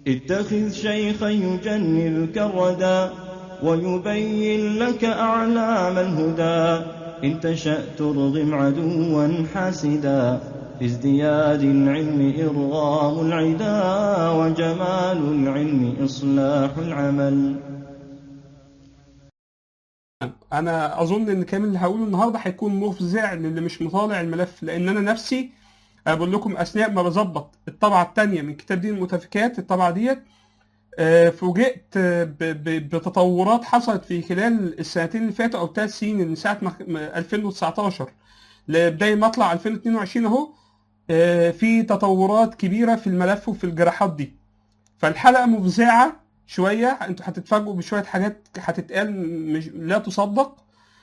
اتخذ شيخا يجنلك الردى ويبين لك أعلام الهدى إن تشأ ترغم عدوا حاسدا في ازدياد العلم إرغام العدا وجمال العلم إصلاح العمل انا اظن ان كامل اللي هقوله النهارده هيكون مفزع للي مش مطالع الملف لان انا نفسي أنا بقول لكم اثناء ما بظبط الطبعه الثانيه من كتاب دين المتفكات الطبعه ديت آه، فوجئت آه، ب- ب- بتطورات حصلت في خلال السنتين اللي فاتوا او ثلاث سنين من ساعه ما ما 2019 لبدايه مطلع 2022 اهو آه، في تطورات كبيره في الملف وفي الجراحات دي فالحلقه مفزعه شويه انتوا هتتفاجئوا بشويه حاجات هتتقال مش لا تصدق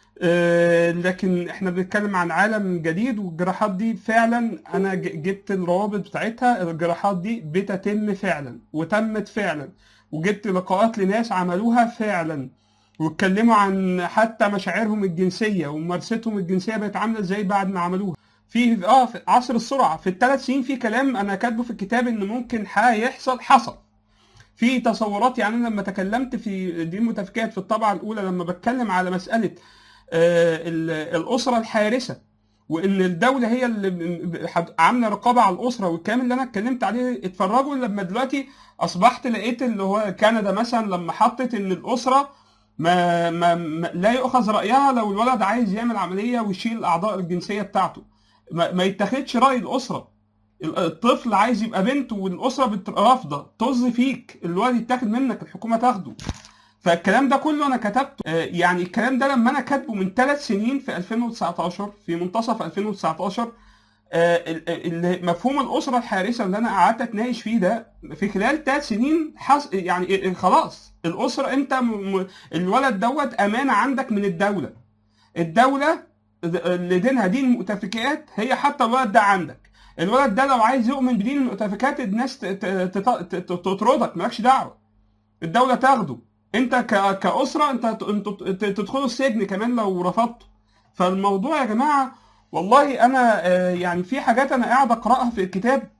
آه، لكن احنا بنتكلم عن عالم جديد والجراحات دي فعلا انا ج- جبت الروابط بتاعتها الجراحات دي بتتم فعلا وتمت فعلا وجبت لقاءات لناس عملوها فعلا واتكلموا عن حتى مشاعرهم الجنسيه وممارستهم الجنسيه بقت عامله ازاي بعد ما عملوها في اه في عصر السرعه في الثلاث سنين في كلام انا كاتبه في الكتاب ان ممكن هيحصل حصل في تصورات يعني انا لما تكلمت في دي المتفكات في الطبعه الاولى لما بتكلم على مساله آه، ال- الاسره الحارسه وان الدوله هي اللي ب- ب- حد- عامله رقابه على الاسره والكلام اللي انا اتكلمت عليه اتفرجوا لما دلوقتي اصبحت لقيت اللي هو كندا مثلا لما حطت ان الاسره ما, ما, ما لا يؤخذ رايها لو الولد عايز يعمل عمليه ويشيل الاعضاء الجنسيه بتاعته ما, ما يتاخدش راي الاسره الطفل عايز يبقى بنت والاسره بت- رافضه طز فيك الولد يتاخد منك الحكومه تاخده فالكلام ده كله انا كتبته آه، يعني الكلام ده لما انا كاتبه من ثلاث سنين في 2019 في منتصف 2019 آه، ال- ال- مفهوم الاسره الحارسه اللي انا قعدت اتناقش فيه ده في خلال ثلاث سنين حص يعني آه، خلاص الاسره انت م- م- الولد دوت امانه عندك من الدوله الدوله اللي دينها دين مؤتفكات هي حتى الولد ده عندك الولد ده لو عايز يؤمن بدين المؤتفكات الناس ت- ت- ت- ت- تطردك مالكش دعوه الدوله تاخده انت ك- كاسره انت ت- انتوا ت- تدخلوا السجن كمان لو رفضتوا فالموضوع يا جماعه والله انا آه، يعني في حاجات انا قاعد اقراها في الكتاب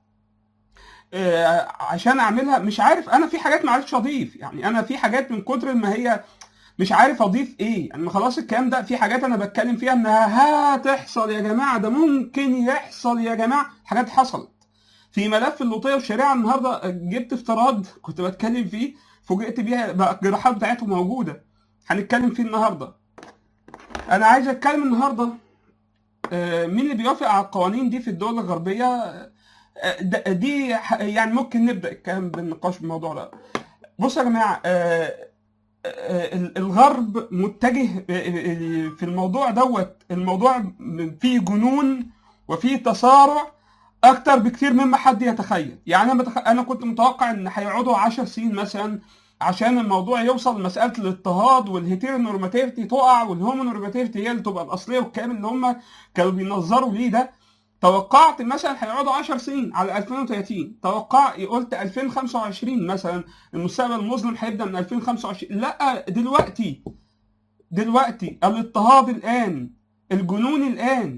آه، عشان اعملها مش عارف انا في حاجات ما عرفتش اضيف يعني انا في حاجات من كتر ما هي مش عارف اضيف ايه يعني خلاص الكلام ده في حاجات انا بتكلم فيها انها هتحصل يا جماعه ده ممكن يحصل يا جماعه حاجات حصلت في ملف اللوطيه والشريعه النهارده جبت افتراض كنت بتكلم فيه فوجئت بيها بقى الجراحات بتاعته موجوده هنتكلم فيه النهارده انا عايز اتكلم النهارده آه، مين اللي بيوافق على القوانين دي في الدول الغربيه آه، د- دي ح- يعني ممكن نبدا الكلام بالنقاش في الموضوع ده بصوا يا جماعه آه، آه، الغرب متجه في الموضوع دوت الموضوع فيه جنون وفيه تسارع اكتر بكتير مما حد يتخيل يعني انا بتخ... انا كنت متوقع ان هيقعدوا 10 سنين مثلا عشان الموضوع يوصل لمساله الاضطهاد والهيتيرونورماتيفيتي تقع والهومونورماتيفيتي هي اللي تبقى الاصليه والكلام اللي هم كانوا بينظروا ليه ده توقعت مثلا هيقعدوا 10 سنين على 2030 توقع قلت 2025 مثلا المستقبل المظلم هيبدا من 2025 لا دلوقتي دلوقتي الاضطهاد الان الجنون الان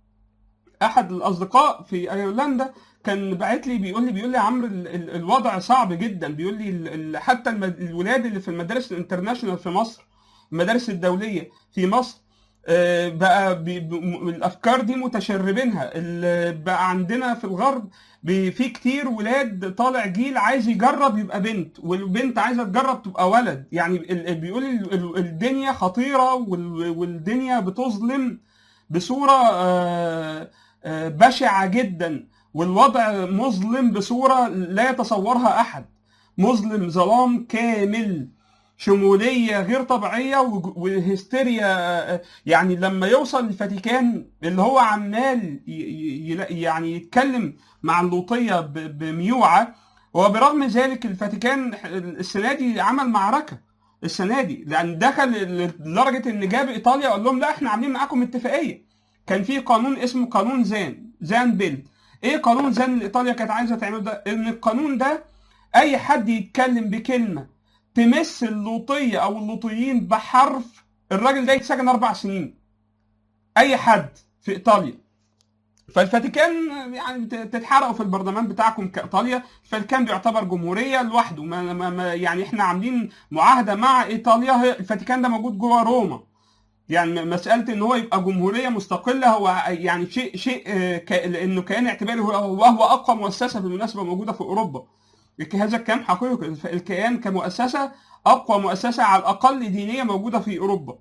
احد الاصدقاء في ايرلندا كان باعت لي بيقول لي بيقول لي يا عمرو ال- ال- الوضع صعب جدا بيقول لي ال- ال- حتى الم- الولاد اللي في المدارس الانترناشونال في مصر المدارس الدوليه في مصر آه، بقى بي- ب- م- الافكار دي متشربينها ال- بقى عندنا في الغرب بي- في كتير ولاد طالع جيل عايز يجرب يبقى بنت والبنت عايزه تجرب تبقى ولد يعني ال- ال- بيقول ال- ال- الدنيا خطيره وال- والدنيا بتظلم بصوره آه، آه، بشعه جدا والوضع مظلم بصوره لا يتصورها احد مظلم ظلام كامل شموليه غير طبيعيه وج- وهستيريا آه، يعني لما يوصل الفاتيكان اللي هو عمال ي- ي- يعني يتكلم مع اللوطيه ب- بميوعه وبرغم ذلك الفاتيكان السنه دي عمل معركه السنه دي لان دخل لدرجه ان جاب ايطاليا وقال لهم لا احنا عاملين معاكم اتفاقيه كان في قانون اسمه قانون زان زان بيل ايه قانون زان اللي ايطاليا كانت عايزه تعمله ده ان القانون ده اي حد يتكلم بكلمه تمس اللوطيه او اللوطيين بحرف الراجل ده يتسجن اربع سنين اي حد في ايطاليا فالفاتيكان يعني بت- تتحرقوا في البرلمان بتاعكم كايطاليا الفاتيكان بيعتبر جمهوريه لوحده ما ما ما يعني احنا عاملين معاهده مع ايطاليا هي- الفاتيكان ده موجود جوه روما يعني مساله ان هو يبقى جمهوريه مستقله هو يعني شيء شيء آه، ك- لانه كيان اعتباري هو وهو اقوى مؤسسه بالمناسبه موجوده في اوروبا الك- هذا الكلام حقيقي الف- الكيان كمؤسسه اقوى مؤسسه على الاقل دينيه موجوده في اوروبا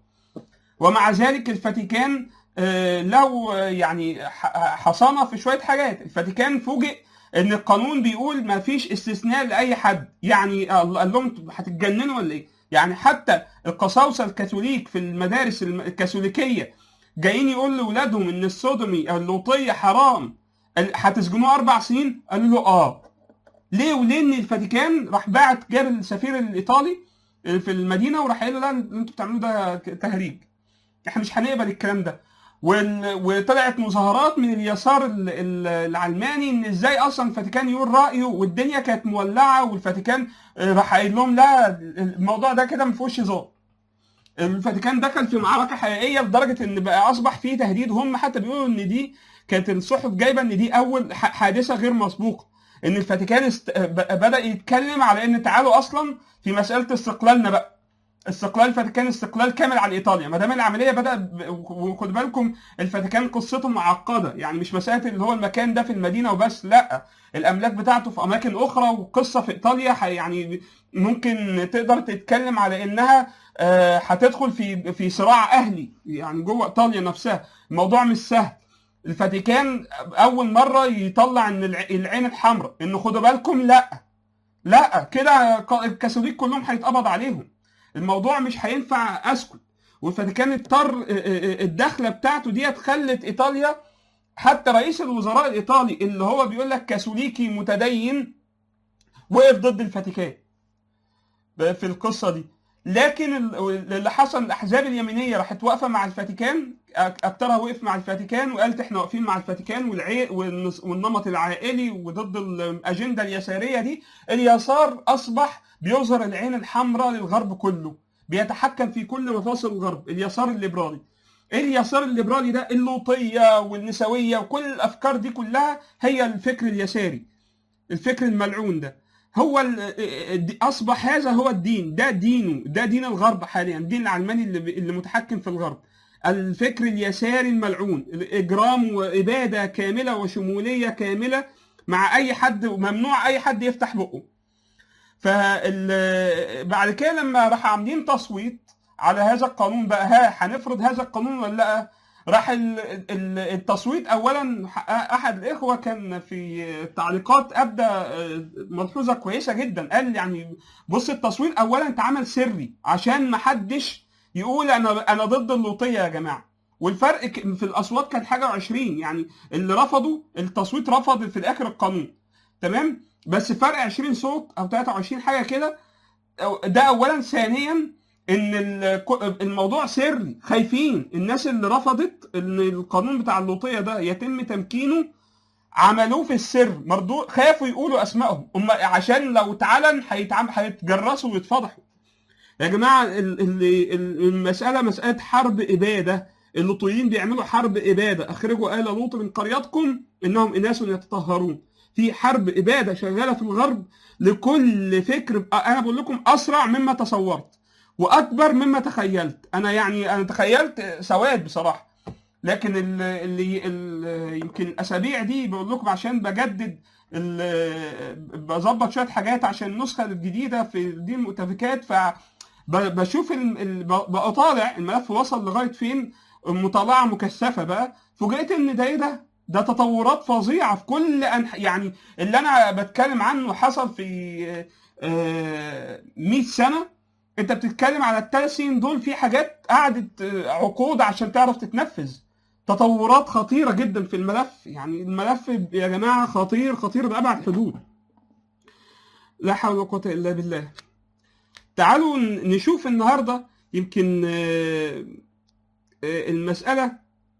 ومع ذلك الفاتيكان آه، له آه، يعني ح- حصانه في شويه حاجات الفاتيكان فوجئ ان القانون بيقول ما فيش استثناء لاي حد يعني قال قال لهم انتوا هتتجننوا ولا ايه يعني حتى القساوسه الكاثوليك في المدارس الم- الكاثوليكيه جايين يقول لاولادهم ان السودومي او اللوطيه حرام قال- هتسجنوه اربع سنين قالوا له اه ليه ولان الفاتيكان راح باعت جاب السفير الايطالي في المدينه وراح قال له لا اللي انتوا بتعملوه ده تهريج احنا مش هنقبل الكلام ده وال... وطلعت مظاهرات من اليسار ال- ال- العلماني ان ازاي اصلا الفاتيكان يقول رايه والدنيا كانت مولعه والفاتيكان آه، راح قايل لهم لا الموضوع ده كده ما فيهوش هزار الفاتيكان دخل في معركه حقيقيه لدرجه ان بقى اصبح فيه تهديد هم حتى بيقولوا ان دي كانت الصحف جايبه ان دي اول ح- حادثه غير مسبوقه ان الفاتيكان است... ب- بدا يتكلم على ان تعالوا اصلا في مساله استقلالنا بقى استقلال الفاتيكان استقلال كامل عن ايطاليا ما دام العمليه بدات ب... وخد بالكم الفاتيكان قصته معقده يعني مش مساله اللي هو المكان ده في المدينه وبس لا الاملاك بتاعته في اماكن اخرى وقصه في ايطاليا ح- يعني ممكن تقدر تتكلم على انها آه، هتدخل في في صراع اهلي يعني جوه ايطاليا نفسها الموضوع مش سهل الفاتيكان اول مره يطلع ان الع- العين الحمراء انه خدوا بالكم لا لا كده ق- الكاثوليك كلهم هيتقبض عليهم الموضوع مش هينفع اسكت والفاتيكان اضطر اه، اه، اه، الدخله بتاعته ديت خلت ايطاليا حتى رئيس الوزراء الايطالي اللي هو بيقول لك كاثوليكي متدين وقف ضد الفاتيكان ب- في القصه دي لكن ال- اللي حصل الاحزاب اليمينيه راحت واقفه مع الفاتيكان أك- اكترها وقف مع الفاتيكان وقالت احنا واقفين مع الفاتيكان والعي والنص- والنمط العائلي وضد الاجنده اليساريه دي اليسار اصبح بيظهر العين الحمراء للغرب كله بيتحكم في كل مفاصل الغرب اليسار الليبرالي اليسار الليبرالي ده اللوطيه والنسويه وكل الافكار دي كلها هي الفكر اليساري الفكر الملعون ده هو ال- ال- اصبح هذا هو الدين ده دينه ده دين الغرب حاليا الدين العلماني اللي, اللي متحكم في الغرب الفكر اليساري الملعون الاجرام واباده كامله وشموليه كامله مع اي حد وممنوع اي حد يفتح بقه فبعد كده لما راح عاملين تصويت على هذا القانون بقى ها هنفرض هذا القانون ولا لا راح ال- ال- التصويت اولا احد الاخوه كان في التعليقات ابدى ملحوظه كويسه جدا قال يعني بص التصويت اولا اتعمل سري عشان ما حدش يقول انا انا ضد اللوطيه يا جماعه والفرق ك- في الاصوات كان حاجه و20 يعني اللي رفضوا التصويت رفض في الاخر القانون تمام بس فرق 20 صوت او 23 حاجه كده أو- ده اولا ثانيا ان ال- الموضوع سري خايفين الناس اللي رفضت ان القانون بتاع اللوطيه ده يتم تمكينه عملوه في السر مردود خافوا يقولوا اسمائهم هم عشان لو اتعلن هيتعم- هيتجرسوا ويتفضحوا يا جماعه ال- ال- ال- المساله مساله حرب اباده اللوطيين بيعملوا حرب اباده اخرجوا ال لوط من قريتكم انهم اناس يتطهرون في حرب اباده شغاله في الغرب لكل فكر انا بقول لكم اسرع مما تصورت واكبر مما تخيلت انا يعني انا تخيلت سواد بصراحه لكن ال- اللي ال- يمكن الاسابيع دي بقول لكم عشان بجدد ال- بظبط شويه حاجات عشان النسخه الجديده في دي المؤتفكات ف ب- بشوف ال- ال- ب- بطالع الملف وصل لغايه فين مطالعه مكثفه بقى فوجئت ان ده ايه ده ده تطورات فظيعه في كل أنح... يعني اللي انا بتكلم عنه حصل في آه، 100 سنه انت بتتكلم على الثلاث سنين دول في حاجات قعدت آه، عقود عشان تعرف تتنفذ تطورات خطيره جدا في الملف يعني الملف يا جماعه خطير خطير بابعد حدود لا حول ولا قوه الا بالله تعالوا ن- نشوف النهارده يمكن آه، آه، المساله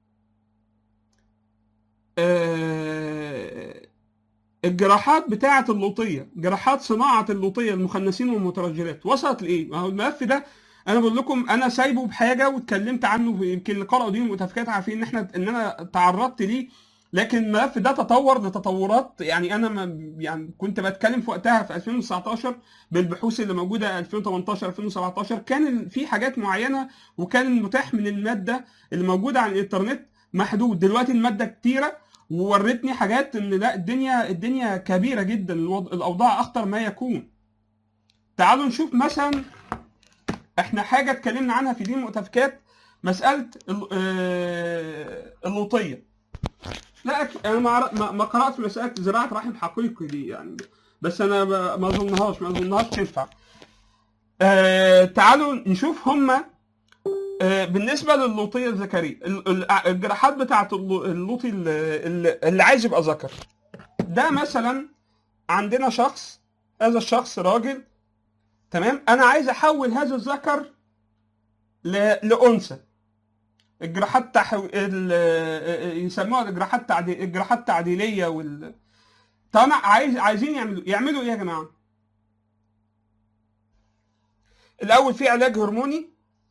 آه، الجراحات بتاعه اللوطيه جراحات صناعه اللوطيه المخنثين والمترجلات وصلت لايه ما هو الملف ده انا بقول لكم انا سايبه بحاجه واتكلمت عنه في- يمكن اللي قرأوا دي المؤتفكات عارفين ان احنا ان انا تعرضت ليه لكن الملف ده تطور لتطورات يعني انا ما يعني كنت بتكلم في وقتها في 2019 بالبحوث اللي موجوده 2018 2017 كان في حاجات معينه وكان المتاح من الماده اللي موجوده على الانترنت محدود دلوقتي الماده كتيره وورتني حاجات ان لا الدنيا الدنيا كبيره جدا الوضع الاوضاع اخطر ما يكون تعالوا نشوف مثلا احنا حاجه اتكلمنا عنها في دين المؤتفكات مساله ال- آه، اللوطيه لا أك- انا ما عر- ما ما قرات مساله زراعه رحم حقيقي دي يعني بس انا ب- ما اظنهاش ما اظنهاش تنفع آه تعالوا نشوف هما آه بالنسبه للوطيه الذكريه ال- ال- الجراحات بتاعه اللو- اللوطي ال- ال- اللي عايز يبقى ذكر ده مثلا عندنا شخص هذا الشخص راجل تمام انا عايز احول هذا الذكر ل- لانثى الجراحات تحو... ال... يسموها الجراحات تعدي... الجراحات التعديليه وال طبعا عايز عايزين يعملوا يعملوا ايه يا جماعه؟ الاول في علاج هرموني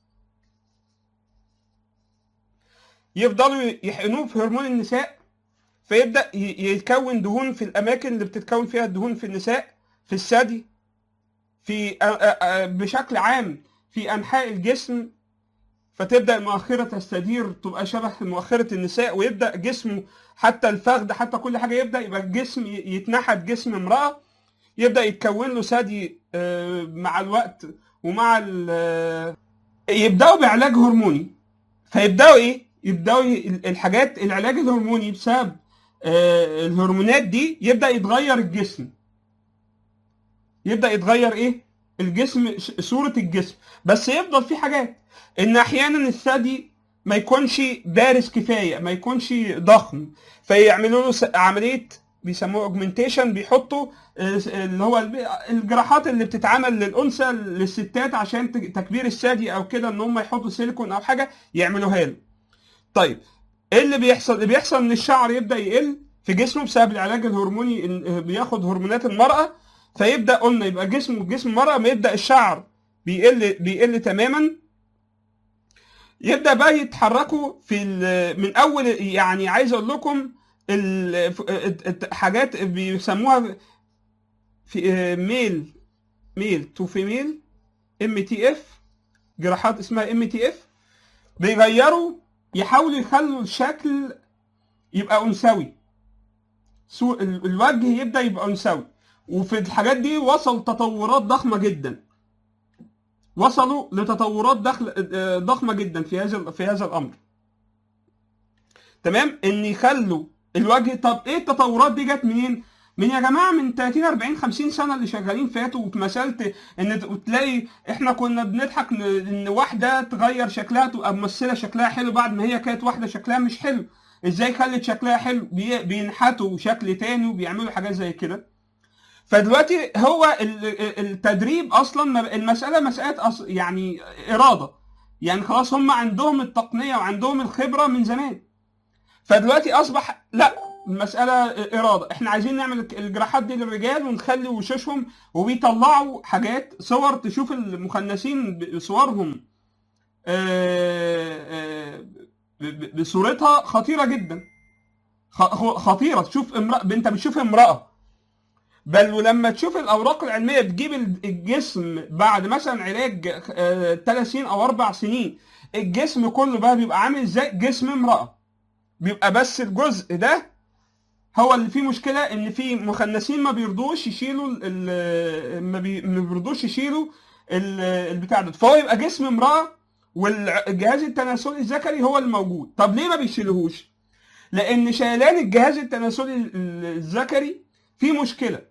يفضلوا يحقنوه في هرمون النساء فيبدا ي- يتكون دهون في الاماكن اللي بتتكون فيها الدهون في النساء في الثدي في أ- أ- أ- بشكل عام في انحاء الجسم فتبدا المؤخره تستدير تبقى شبه مؤخره النساء ويبدا جسمه حتى الفخذ حتى كل حاجه يبدا يبقى الجسم ي- يتنحت جسم امراه يبدا يتكون له ثدي آه، مع الوقت ومع ال- آه، يبداوا بعلاج هرموني فيبداوا ايه؟ يبداوا ي- الحاجات العلاج الهرموني بسبب آه، الهرمونات دي يبدا يتغير الجسم يبدا يتغير ايه؟ الجسم ش- صوره الجسم بس يفضل في حاجات ان احيانا الثدي ما يكونش بارز كفايه ما يكونش ضخم فيعملوا له س- عمليه بيسموه اوجمنتيشن بيحطوا آه، اللي هو الب- الجراحات اللي بتتعمل للانثى للستات عشان ت- تكبير الثدي او كده ان هم يحطوا سيليكون او حاجه يعملوها له. طيب ايه اللي بيحصل؟ اللي بيحصل ان الشعر يبدا يقل في جسمه بسبب العلاج الهرموني إن- آه، بياخد هرمونات المراه فيبدا قلنا يبقى جسمه جسم المراه ما يبدا الشعر بيقل بيقل تماما يبدا بقى يتحركوا في ال- من اول يعني عايز اقول لكم ال- ف- الت- حاجات بيسموها في ميل ميل تو فيميل ام تي اف جراحات اسمها ام تي اف بيغيروا يحاولوا يخلوا الشكل يبقى انثوي سو- ال- الوجه يبدا يبقى انثوي وفي الحاجات دي وصل تطورات ضخمه جدا وصلوا لتطورات دخل آه، ضخمه جدا في هذا في هذا الامر تمام ان يخلوا الوجه طب ايه التطورات دي جت منين من يا جماعه من 30 40 50 سنه اللي شغالين فاتوا وفي مساله ان ت- تلاقي احنا كنا بنضحك ن- ان واحده تغير شكلها تبقى ممثله شكلها حلو بعد ما هي كانت واحده شكلها مش حلو ازاي خلت شكلها حلو بي- بينحتوا شكل تاني وبيعملوا حاجات زي كده فدلوقتي هو ال- التدريب اصلا ما- المساله مساله أص- يعني اراده يعني خلاص هم عندهم التقنيه وعندهم الخبره من زمان فدلوقتي اصبح لا المساله اراده احنا عايزين نعمل الجراحات دي للرجال ونخلي وشوشهم وبيطلعوا حاجات صور تشوف المخنثين بصورهم آه، آه، ب- ب- بصورتها خطيره جدا خ- خطيره تشوف امراه انت بتشوف امراه بل ولما تشوف الاوراق العلميه بتجيب الجسم بعد مثلا علاج ثلاث سنين او اربع سنين الجسم كله بقى بيبقى عامل ازاي جسم امراه بيبقى بس الجزء ده هو اللي فيه مشكله ان في مخنثين ما بيرضوش يشيلوا ال- ال- ما بي- ما بيرضوش يشيلوا ال- البتاع ده فهو يبقى جسم امراه والجهاز التناسلي الذكري هو الموجود طب ليه ما بيشيلوهوش لان شيلان الجهاز التناسلي الذكري فيه مشكله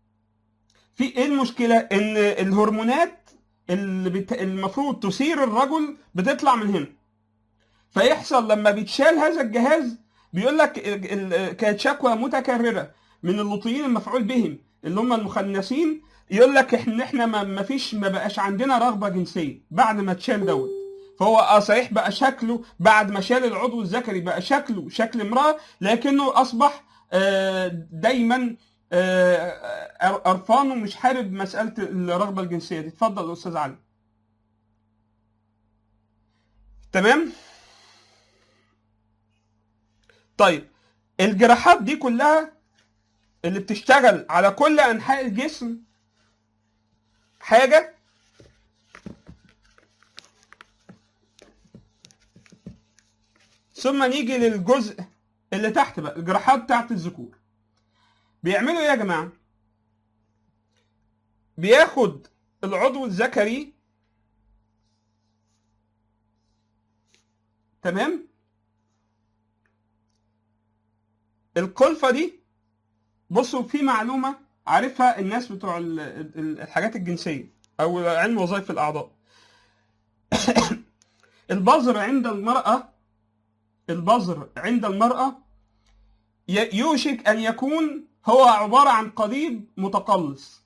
في ايه المشكله ان الهرمونات اللي بت... المفروض تثير الرجل بتطلع من هنا فيحصل لما بيتشال هذا الجهاز بيقول لك ال- ال- كانت شكوى متكرره من اللوطيين المفعول بهم اللي هم المخنثين يقول لك احنا احنا ما ما فيش ما بقاش عندنا رغبه جنسيه بعد ما اتشال دوت فهو اه صحيح بقى شكله بعد ما شال العضو الذكري بقى شكله شكل امراه لكنه اصبح آه، دايما آه، قرفان ومش حابب مساله الرغبه الجنسيه دي اتفضل يا استاذ علي تمام طيب الجراحات دي كلها اللي بتشتغل على كل انحاء الجسم حاجه ثم نيجي للجزء اللي تحت بقى الجراحات بتاعت الذكور بيعملوا ايه يا جماعه بياخد العضو الذكري تمام القلفه دي بصوا في معلومه عارفها الناس بتوع ال- ال- الحاجات الجنسيه او علم وظائف الاعضاء البذر عند المراه البذر عند المراه ي- يوشك ان يكون هو عباره عن قضيب متقلص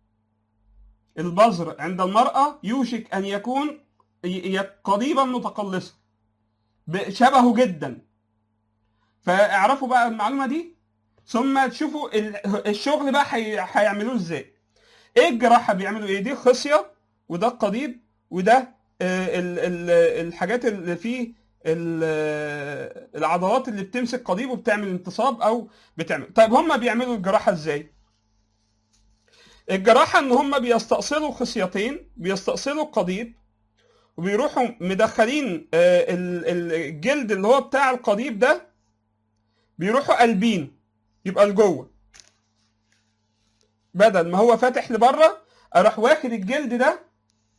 البذر عند المراه يوشك ان يكون ي- ي- قضيبا متقلصا ب- شبهه جدا فاعرفوا بقى المعلومه دي ثم تشوفوا ال- الشغل بقى هي- هيعملوه ازاي ايه الجراحه بيعملوا ايه دي خصيه وده القضيب وده آه، ال- ال- الحاجات اللي فيه ال- العضلات اللي بتمسك قضيب وبتعمل انتصاب او بتعمل طيب هم بيعملوا الجراحه ازاي الجراحه ان هم بيستأصلوا خصيتين بيستأصلوا القضيب وبيروحوا مدخلين آه، ال- ال- الجلد اللي هو بتاع القضيب ده بيروحوا قلبين يبقى لجوه بدل ما هو فاتح لبره اروح واخد الجلد ده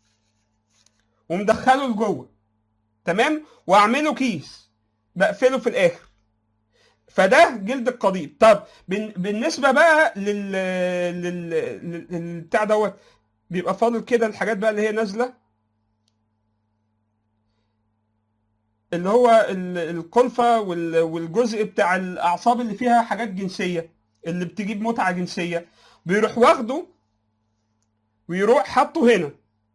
ومدخله لجوه تمام واعمله كيس بقفله في الاخر فده جلد القضيب طب بن- بالنسبه بقى لل لل لل- لل- بتاع دوت بيبقى فاضل كده الحاجات بقى اللي هي نازله اللي هو ال- القلفه وال- والجزء بتاع الاعصاب اللي فيها حاجات جنسيه اللي بتجيب متعه جنسيه بيروح واخده ويروح حاطه هنا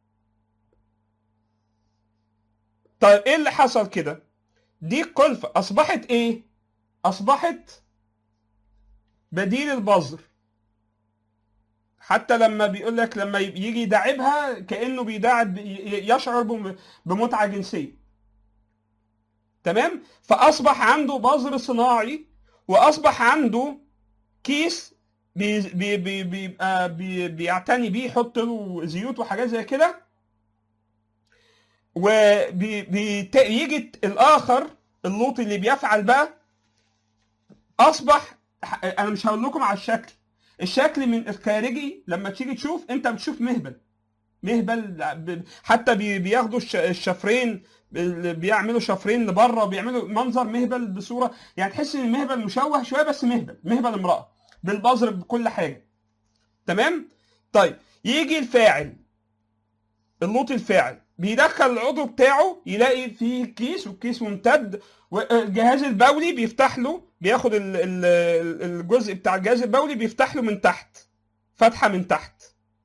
طيب ايه اللي حصل كده دي قلفه اصبحت ايه اصبحت بديل البذر حتى لما بيقول لك لما يجي يداعبها كانه بيداعب يشعر بم- بمتعه جنسيه تمام فاصبح عنده بذر صناعي واصبح عنده كيس بي بي بي بيبقى بي بيعتني بيه يحط له زيوت وحاجات زي كده وبيجي الاخر اللوط اللي بيفعل بقى اصبح انا مش هقول لكم على الشكل الشكل من الخارجي لما تيجي تشوف انت بتشوف مهبل مهبل ب- حتى بي- بياخدوا الش- الشفرين ال- بيعملوا شفرين لبره بيعملوا منظر مهبل بصوره يعني تحس ان المهبل مشوه شويه بس مهبل مهبل امراه بالبذر بكل حاجه تمام طيب يجي الفاعل اللوط الفاعل بيدخل العضو بتاعه يلاقي فيه كيس والكيس ممتد والجهاز البولي بيفتح له بياخد ال- ال- الجزء بتاع الجهاز البولي بيفتح له من تحت فتحه من تحت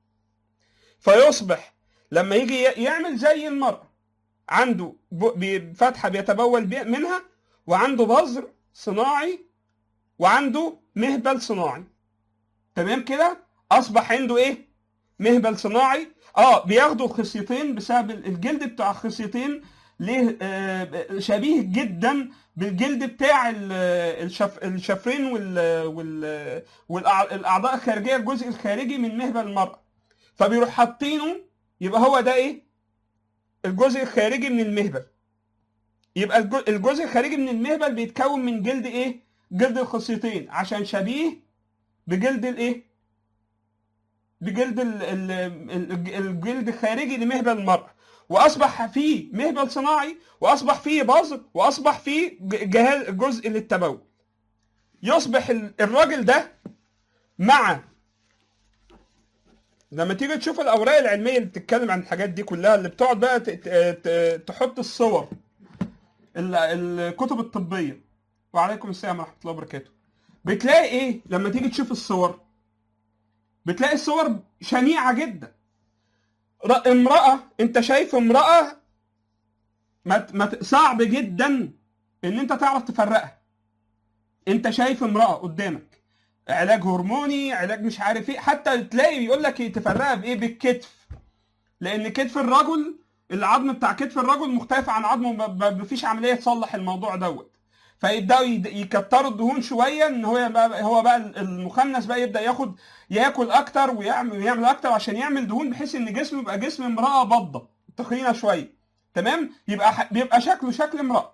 فيصبح لما يجي ي- يعمل زي المرأة عنده ب- بي- فتحة بيتبول بي- منها وعنده بذر صناعي وعنده مهبل صناعي تمام كده اصبح عنده ايه مهبل صناعي اه بياخدوا الخصيتين بسبب ال- الجلد بتاع الخصيتين ليه آه شبيه جدا بالجلد بتاع ال- الشف الشفرين وال وال والاعضاء الخارجيه الجزء الخارجي من مهبل المرأة فبيروح حاطينه يبقى هو ده ايه الجزء الخارجي من المهبل يبقى الج- الجزء الخارجي من المهبل بيتكون من جلد ايه جلد الخصيتين عشان شبيه بجلد الايه بجلد ال- ال- ال- الجلد الخارجي لمهبل المرأة واصبح فيه مهبل صناعي واصبح فيه بذر واصبح فيه ج- جهاز جزء للتبول يصبح ال- الراجل ده مع لما تيجي تشوف الاوراق العلميه اللي بتتكلم عن الحاجات دي كلها اللي بتقعد بقى ت- ت- ت- تحط الصور ال- الكتب الطبيه وعليكم السلام ورحمه الله وبركاته بتلاقي ايه لما تيجي تشوف الصور بتلاقي الصور شنيعه جدا ر- امراه انت شايف امراه ما ت- ما ت- صعب جدا ان انت تعرف تفرقها انت شايف امراه قدامك علاج هرموني علاج مش عارف ايه حتى تلاقي يقول لك تفرقها بايه بالكتف لان كتف الرجل العظم بتاع كتف الرجل مختلف عن عظمه ما- ما- مفيش عمليه تصلح الموضوع دوت فيبداوا يد- يكتروا الدهون شويه ان هو بقى هو بقى المخنث بقى يبدا ياخد ياكل اكتر ويعمل ويعمل اكتر عشان يعمل دهون بحيث ان جسمه يبقى جسم امراه بضه تخينه شويه تمام يبقى ح- بيبقى شكله شكل امراه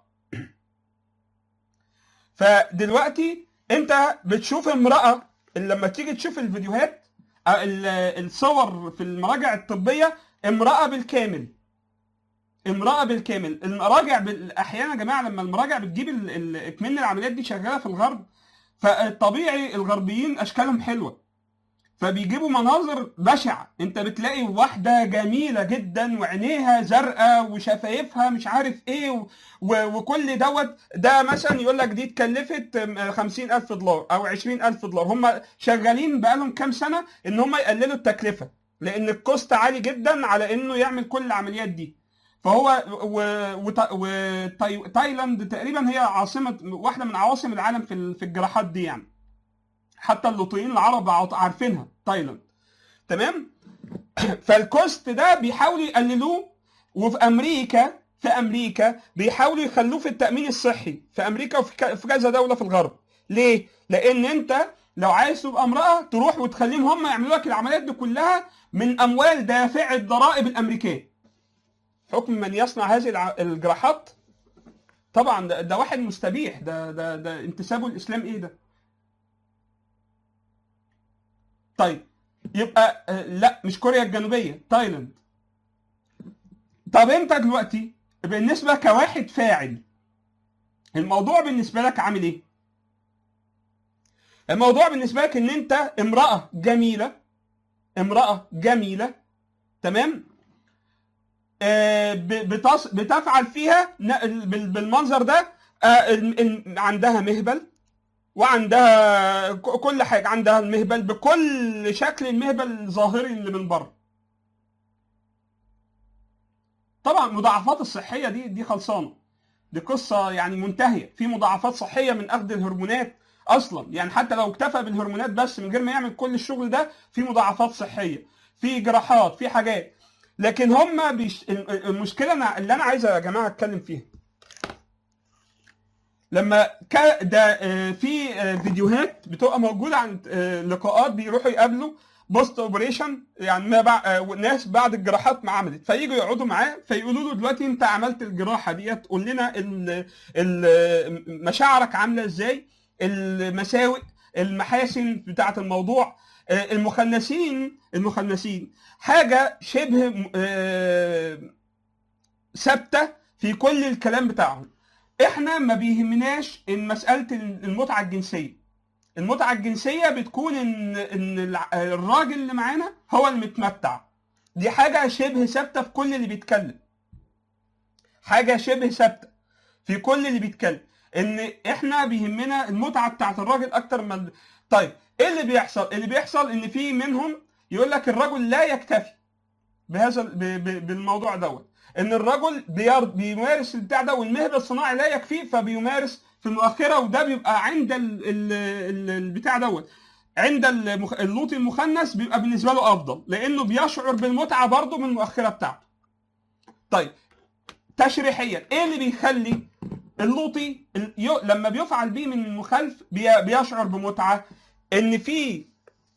فدلوقتي انت بتشوف امراه اللي لما تيجي تشوف الفيديوهات أو ال- الصور في المراجع الطبيه امراه بالكامل امراه بالكامل المراجع بال- احيانا يا جماعه لما المراجع بتجيب ال- ال- اكمن العمليات دي شغاله في الغرب فالطبيعي الغربيين اشكالهم حلوه فبيجيبوا مناظر بشعه انت بتلاقي واحده جميله جدا وعينيها زرقاء وشفايفها مش عارف ايه و... و... وكل دوت ده مثلا يقول لك دي اتكلفت خمسين ألف دولار أو عشرين ألف دولار هم شغالين بقالهم كام سنة إن هم يقللوا التكلفة لأن الكوست عالي جدا على إنه يعمل كل العمليات دي فهو وتايلاند تقريبا هي عاصمة واحدة من عواصم العالم في ال- في الجراحات دي يعني حتى اللوطيين العرب عط- عارفينها تايلاند تمام فالكوست ده بيحاولوا يقللوه وفي امريكا في امريكا بيحاولوا يخلوه في التامين الصحي في امريكا وفي ك- في كذا دوله في الغرب ليه لان انت لو عايز تبقى امراه تروح وتخليهم هم يعملوا لك العمليات دي كلها من اموال دافع الضرائب الامريكان حكم من يصنع هذه الع- الجراحات طبعا ده, ده واحد مستبيح ده ده ده انتسابه الاسلام ايه ده طيب يبقى آه، لا مش كوريا الجنوبيه تايلاند طب انت دلوقتي بالنسبه كواحد فاعل الموضوع بالنسبه لك عامل ايه الموضوع بالنسبه لك ان انت امراه جميله امراه جميله تمام آه، ب- بتص... بتفعل فيها ن- بال- بالمنظر ده آه، ال- ال- عندها مهبل وعندها ك- كل حاجه عندها المهبل بكل شكل المهبل الظاهري اللي من بره طبعا المضاعفات الصحيه دي دي خلصانه دي قصه يعني منتهيه في مضاعفات صحيه من اخذ الهرمونات اصلا يعني حتى لو اكتفى بالهرمونات بس من غير ما يعمل كل الشغل ده في مضاعفات صحيه في جراحات في حاجات لكن هم بيش... المشكله أنا... اللي انا عايز يا جماعه اتكلم فيها لما ك... ده آه، في آه، فيديوهات بتبقى موجوده عن آه، لقاءات بيروحوا يقابلوا بوست اوبريشن يعني ما بع... آه، ناس بعد الجراحات ما عملت فييجوا يقعدوا معاه فيقولوا له دلوقتي انت عملت الجراحه ديت قول لنا ال... ال... مشاعرك عامله ازاي المساوئ المحاسن بتاعه الموضوع آه، المخنثين المخنثين حاجه شبه م- آه، ثابته في كل الكلام بتاعهم احنا ما بيهمناش ان مساله المتعه الجنسيه المتعه الجنسيه بتكون ان ان الع- الراجل اللي معانا هو المتمتع دي حاجه شبه ثابته في كل اللي بيتكلم حاجه شبه ثابته في كل اللي بيتكلم ان احنا بيهمنا المتعه بتاعت الراجل اكتر من ال- طيب ايه اللي بيحصل اللي بيحصل ان في منهم يقول لك الرجل لا يكتفي بهذا ب- ب- بالموضوع دوت ان الرجل بير- بيمارس البتاع ده والمهبل الصناعي لا يكفيه فبيمارس في المؤخره وده بيبقى عند ال ال ال البتاع دوت عند المخ... اللوطي المخنث بيبقى بالنسبه له افضل لانه بيشعر بالمتعه برضه من المؤخره بتاعته. طيب تشريحيا ايه اللي بيخلي اللوطي ال- يو... لما بيفعل بيه من المخالف بي... بيشعر بمتعه ان في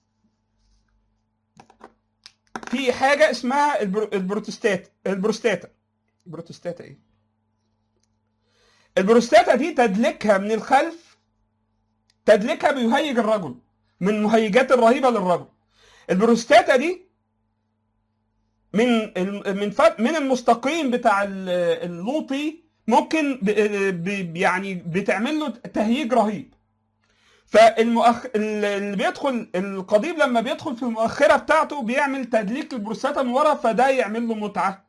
في حاجه اسمها البرو... البروتستات البروستاتا البروتستاتا ايه البروستاتا دي تدليكها من الخلف تدليكها بيهيج الرجل من المهيجات الرهيبه للرجل البروستاتا دي من ال- من ف- من المستقيم بتاع ال- اللوطي ممكن ب... ب... يعني بتعمل له تهييج رهيب فالمؤخ... اللي بيدخل القضيب لما بيدخل في المؤخره بتاعته بيعمل تدليك البروستاتا من ورا فده يعمل له متعه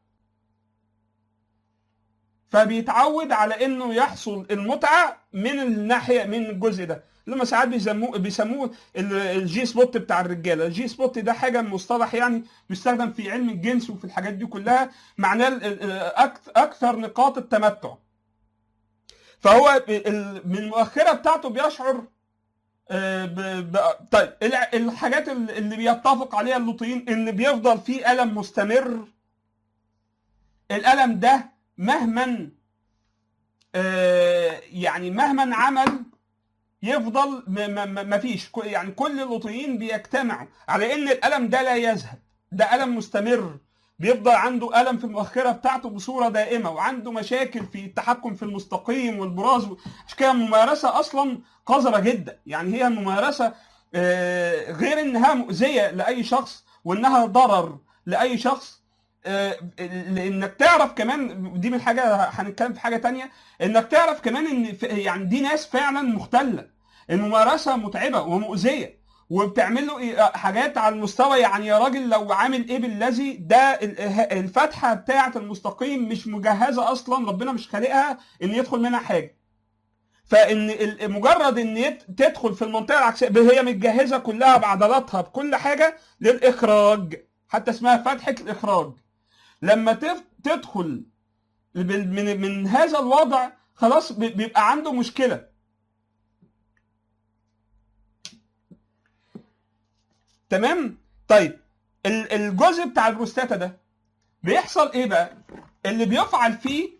فبيتعود على انه يحصل المتعه من الناحيه من الجزء ده لما ساعات بيسموه بيسموه ال- الجي سبوت بتاع الرجاله الجي سبوت ده حاجه مصطلح يعني بيستخدم في علم الجنس وفي الحاجات دي كلها معناه ال- ال- أكت- اكثر نقاط التمتع فهو ب- ال- من المؤخره بتاعته بيشعر آه، ب... ب... طيب الع- الحاجات ال- اللي بيتفق عليها اللوطيين ان بيفضل في الم مستمر الالم ده مهما آه، يعني مهما عمل يفضل ما فيش يعني كل اللوطيين بيجتمعوا على ان الالم ده لا يذهب ده الم مستمر بيفضل عنده الم في المؤخره بتاعته بصوره دائمه وعنده مشاكل في التحكم في المستقيم والبراز عشان كده الممارسه اصلا قذره جدا يعني هي الممارسه آه، غير انها مؤذيه لاي شخص وانها ضرر لاي شخص آه، لانك تعرف كمان دي من حاجه هنتكلم في حاجه تانية انك تعرف كمان ان يعني دي ناس فعلا مختله الممارسه متعبه ومؤذيه وبتعمل له إيه؟ حاجات على المستوى يعني يا راجل لو عامل ايه بالذي ده الفتحه بتاعه المستقيم مش مجهزه اصلا ربنا مش خالقها ان يدخل منها حاجه فان مجرد ان تدخل في المنطقه العكسيه هي متجهزه كلها بعضلاتها بكل حاجه للاخراج حتى اسمها فتحه الاخراج لما تدخل من من هذا الوضع خلاص بيبقى عنده مشكله تمام طيب الجزء بتاع البروستاتا ده بيحصل ايه بقى اللي بيفعل فيه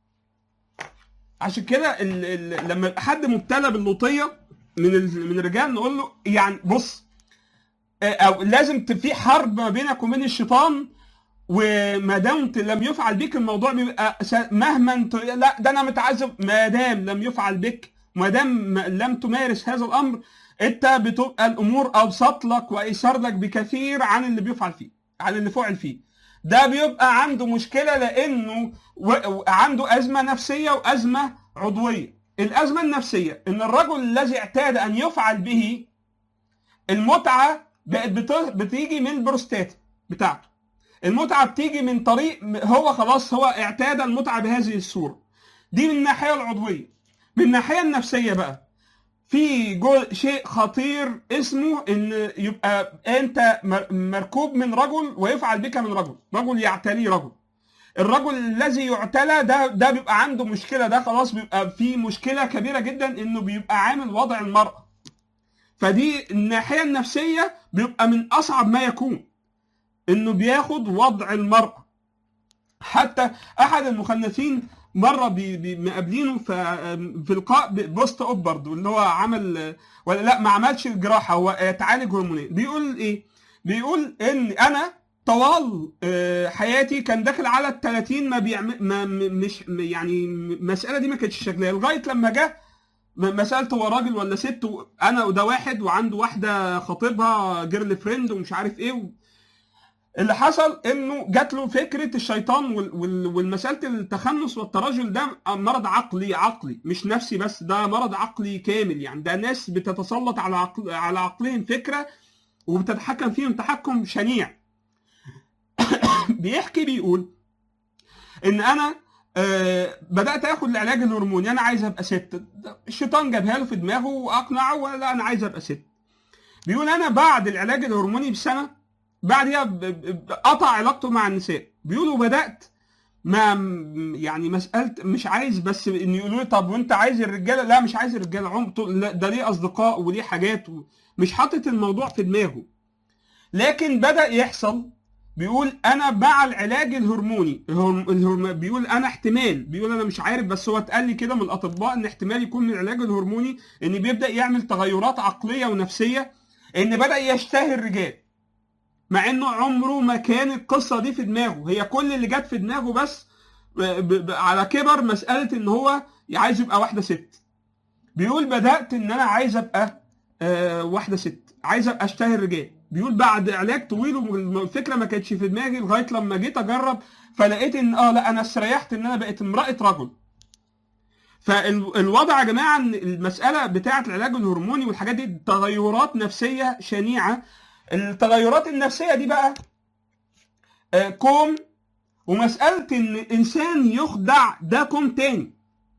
عشان كده لما يبقى حد مبتلى باللوطيه من من الرجال نقول له يعني بص آه، او لازم في حرب ما بينك وبين الشيطان وما دام لم يفعل بك الموضوع بيبقى مهما لا ده انا متعذب ما دام لم يفعل بك ما دام لم تمارس هذا الامر انت بتبقى الامور ابسط لك وايسر لك بكثير عن اللي بيفعل فيه عن اللي فعل فيه ده بيبقى عنده مشكله لانه عنده ازمه نفسيه وازمه عضويه الازمه النفسيه ان الرجل الذي اعتاد ان يفعل به المتعه بقت بتيجي من البروستات بتاعته المتعه بتيجي من طريق هو خلاص هو اعتاد المتعه بهذه الصوره دي من الناحيه العضويه من الناحيه النفسيه بقى في شيء خطير اسمه ان يبقى انت مركوب من رجل ويفعل بك من رجل رجل يعتلي رجل الرجل الذي يعتلى ده ده بيبقى عنده مشكله ده خلاص بيبقى في مشكله كبيره جدا انه بيبقى عامل وضع المراه فدي الناحيه النفسيه بيبقى من اصعب ما يكون انه بياخد وضع المراه حتى احد المخنثين مره مقابلينه في لقاء بوست اوبرد اللي هو عمل ولا لا ما عملش الجراحه هو اتعالج هرمونيا بيقول ايه؟ بيقول ان انا طوال آه، حياتي كان داخل على ال 30 ما بيعمل ما مش يعني المساله دي ما كانتش شكليه لغايه لما جه مسألة هو راجل ولا ست انا وده واحد وعنده واحده خطيبها جيرل فريند ومش عارف ايه اللي حصل انه جات له فكره الشيطان والمساله التخنث والترجل ده مرض عقلي عقلي مش نفسي بس ده مرض عقلي كامل يعني ده ناس بتتسلط على عقل على عقلهم فكره وبتتحكم فيهم تحكم شنيع بيحكي بيقول ان انا آه بدات اخد العلاج الهرموني انا عايز ابقى ست الشيطان جابها له في دماغه واقنعه ولا انا عايز ابقى ست بيقول انا بعد العلاج الهرموني بسنه بعدها قطع علاقته مع النساء بيقولوا بدات ما يعني مساله مش عايز بس ان يقولوا لي طب وانت عايز الرجاله لا مش عايز الرجاله عم ده ليه اصدقاء وليه حاجات مش حاطط الموضوع في دماغه لكن بدا يحصل بيقول انا مع العلاج الهرموني الهرم... بيقول انا احتمال بيقول انا مش عارف بس هو اتقال لي كده من الاطباء ان احتمال يكون من العلاج الهرموني ان بيبدا يعمل تغيرات عقليه ونفسيه ان بدا يشتهي الرجال مع انه عمره ما كان القصه دي في دماغه هي كل اللي جت في دماغه بس على كبر مساله ان هو عايز يبقى واحده ست بيقول بدات ان انا عايز ابقى آه واحده ست عايز ابقى اشتهي الرجال بيقول بعد علاج طويل والفكره ما كانتش في دماغي لغايه لما جيت اجرب فلقيت ان اه لا انا استريحت ان انا بقيت امراه رجل فالوضع يا جماعه ان المساله بتاعه العلاج الهرموني والحاجات دي تغيرات نفسيه شنيعه التغيرات النفسيه دي بقى آه، كوم ومساله ان الانسان يخدع ده كوم تاني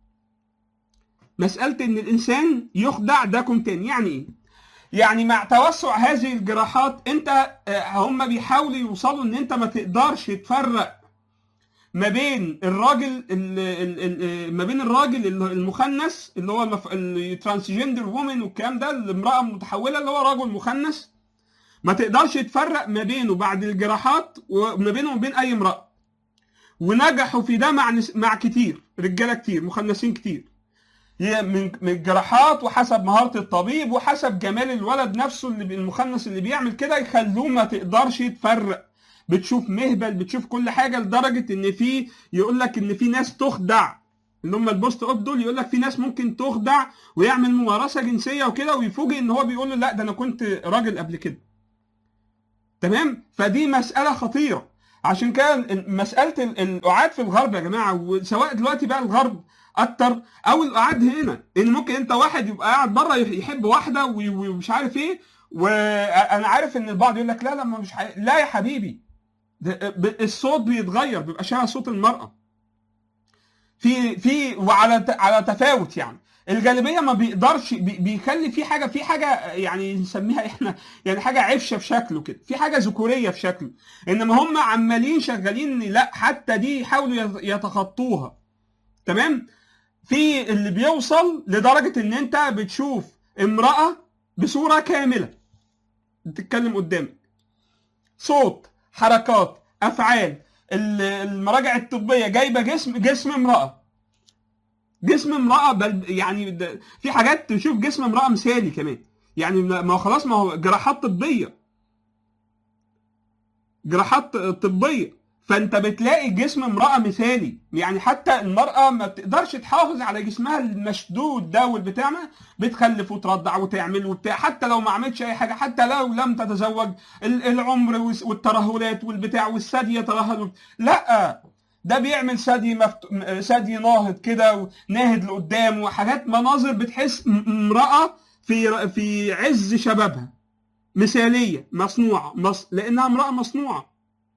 مساله ان الانسان يخدع ده كوم تاني يعني ايه يعني مع توسع هذه الجراحات انت آه، هم بيحاولوا يوصلوا ان انت ما تقدرش تفرق ما بين الراجل آه، ما بين الراجل المخنث اللي هو الترانسجندر وومن والكلام ده الامراه المتحوله اللي هو رجل مخنث ما تقدرش تفرق ما بينه بعد الجراحات وما بينه وبين اي امراه ونجحوا في ده مع نس... مع كتير رجاله كتير مخنثين كتير هي من من الجراحات وحسب مهاره الطبيب وحسب جمال الولد نفسه اللي بي- المخنث اللي بيعمل كده يخلوه ما تقدرش تفرق بتشوف مهبل بتشوف كل حاجه لدرجه ان في يقول لك ان في ناس تخدع اللي هم البوست اوب دول يقول لك في ناس ممكن تخدع ويعمل ممارسه جنسيه وكده ويفوجئ ان هو بيقول له لا ده انا كنت راجل قبل كده تمام فدي مساله خطيره عشان كده ال- مساله ال- القعاد في الغرب يا جماعه وسواء دلوقتي بقى الغرب اكتر او القعاد هنا ان ممكن انت واحد يبقى قاعد بره يحب واحده وي- ومش عارف ايه وانا عارف ان البعض يقول لك لا لا ما مش حقيقي. لا يا حبيبي ده- ب- الصوت بيتغير بيبقى شبه صوت المراه في في وعلى ت- على تفاوت يعني الجاذبيه ما بيقدرش بي- بيخلي في حاجه في حاجه يعني نسميها احنا يعني حاجه عفشه في شكله كده في حاجه ذكوريه في شكله انما هم عمالين شغالين إن لا حتى دي يحاولوا يت- يتخطوها تمام في اللي بيوصل لدرجه ان انت بتشوف امراه بصوره كامله بتتكلم قدامك صوت حركات افعال ال- المراجع الطبيه جايبه جسم جسم امراه جسم امراه بل يعني ده- في حاجات تشوف جسم امراه مثالي كمان يعني ما هو خلاص ما هو جراحات طبيه جراحات طبيه فانت بتلاقي جسم امراه مثالي يعني حتى المراه ما بتقدرش تحافظ على جسمها المشدود ده والبتاع ما بتخلف وترضع وتعمل وبتاع حتى لو ما عملتش اي حاجه حتى لو لم تتزوج ال- العمر والس- والترهلات والبتاع والثدي يترهل لا ده بيعمل ثدي مفت... م- ثدي ناهض كده وناهد لقدام وحاجات مناظر بتحس م- امراه في في عز شبابها مثاليه مصنوعه مص... لانها امراه مصنوعه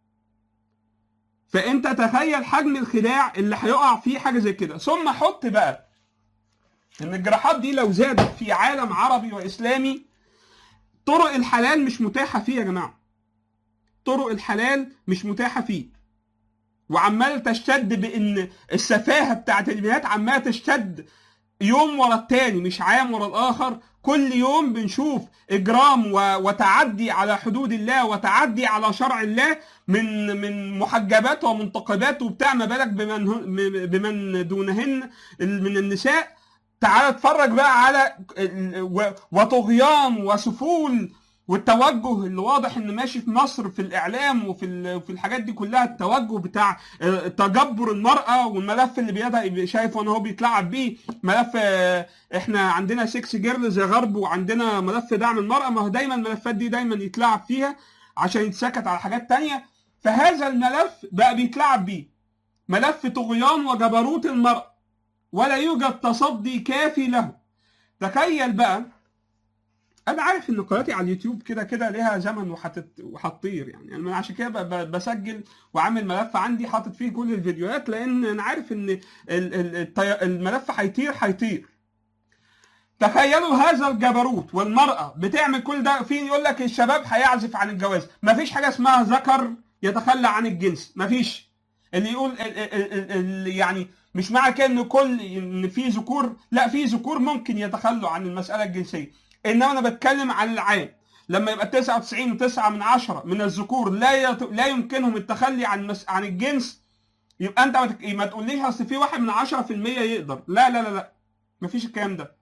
فانت تخيل حجم الخداع اللي هيقع فيه حاجه زي كده ثم حط بقى ان الجراحات دي لو زادت في عالم عربي واسلامي طرق الحلال مش متاحه فيه يا جماعه طرق الحلال مش متاحه فيه وعمال تشتد بان السفاهه بتاعت البنات عماله تشتد يوم ورا التاني مش عام ورا الاخر كل يوم بنشوف اجرام و- وتعدي على حدود الله وتعدي على شرع الله من من محجبات ومنتقبات وبتاع ما بالك بمن هن- بمن دونهن من النساء تعال اتفرج بقى على ال- و- وطغيان وسفول والتوجه اللي واضح ان ماشي في مصر في الاعلام وفي ال- في الحاجات دي كلها التوجه بتاع آه، تجبر المراه والملف اللي بيدها شايفه ان هو بيتلعب بيه ملف آه، احنا عندنا سكس جيرلز يا غرب وعندنا ملف دعم المراه ما هو دايما الملفات دي دايما يتلعب فيها عشان يتسكت على حاجات تانية فهذا الملف بقى بيتلعب بيه ملف طغيان وجبروت المرأة ولا يوجد تصدي كافي له تخيل بقى انا عارف ان قناتي على اليوتيوب كده كده ليها زمن وحتت وهتطير يعني انا عشان كده ب- ب- بسجل وعامل ملف عندي حاطط فيه كل الفيديوهات لان انا عارف ان ال- ال- الطي- الملف هيطير هيطير تخيلوا هذا الجبروت والمرأة بتعمل كل ده فين يقول لك الشباب هيعزف عن الجواز مفيش حاجة اسمها ذكر يتخلى عن الجنس مفيش اللي يقول ال ال ال ال يعني مش معنى كده ان كل ان في ذكور لا في ذكور ممكن يتخلوا عن المسألة الجنسية انما انا بتكلم عن العام لما يبقى 99 و9 من عشرة من الذكور لا يت... لا يمكنهم التخلي عن مس... عن الجنس يبقى انت ما, تك... ما تقوليش اصل في واحد من 10% يقدر لا لا لا لا مفيش الكلام ده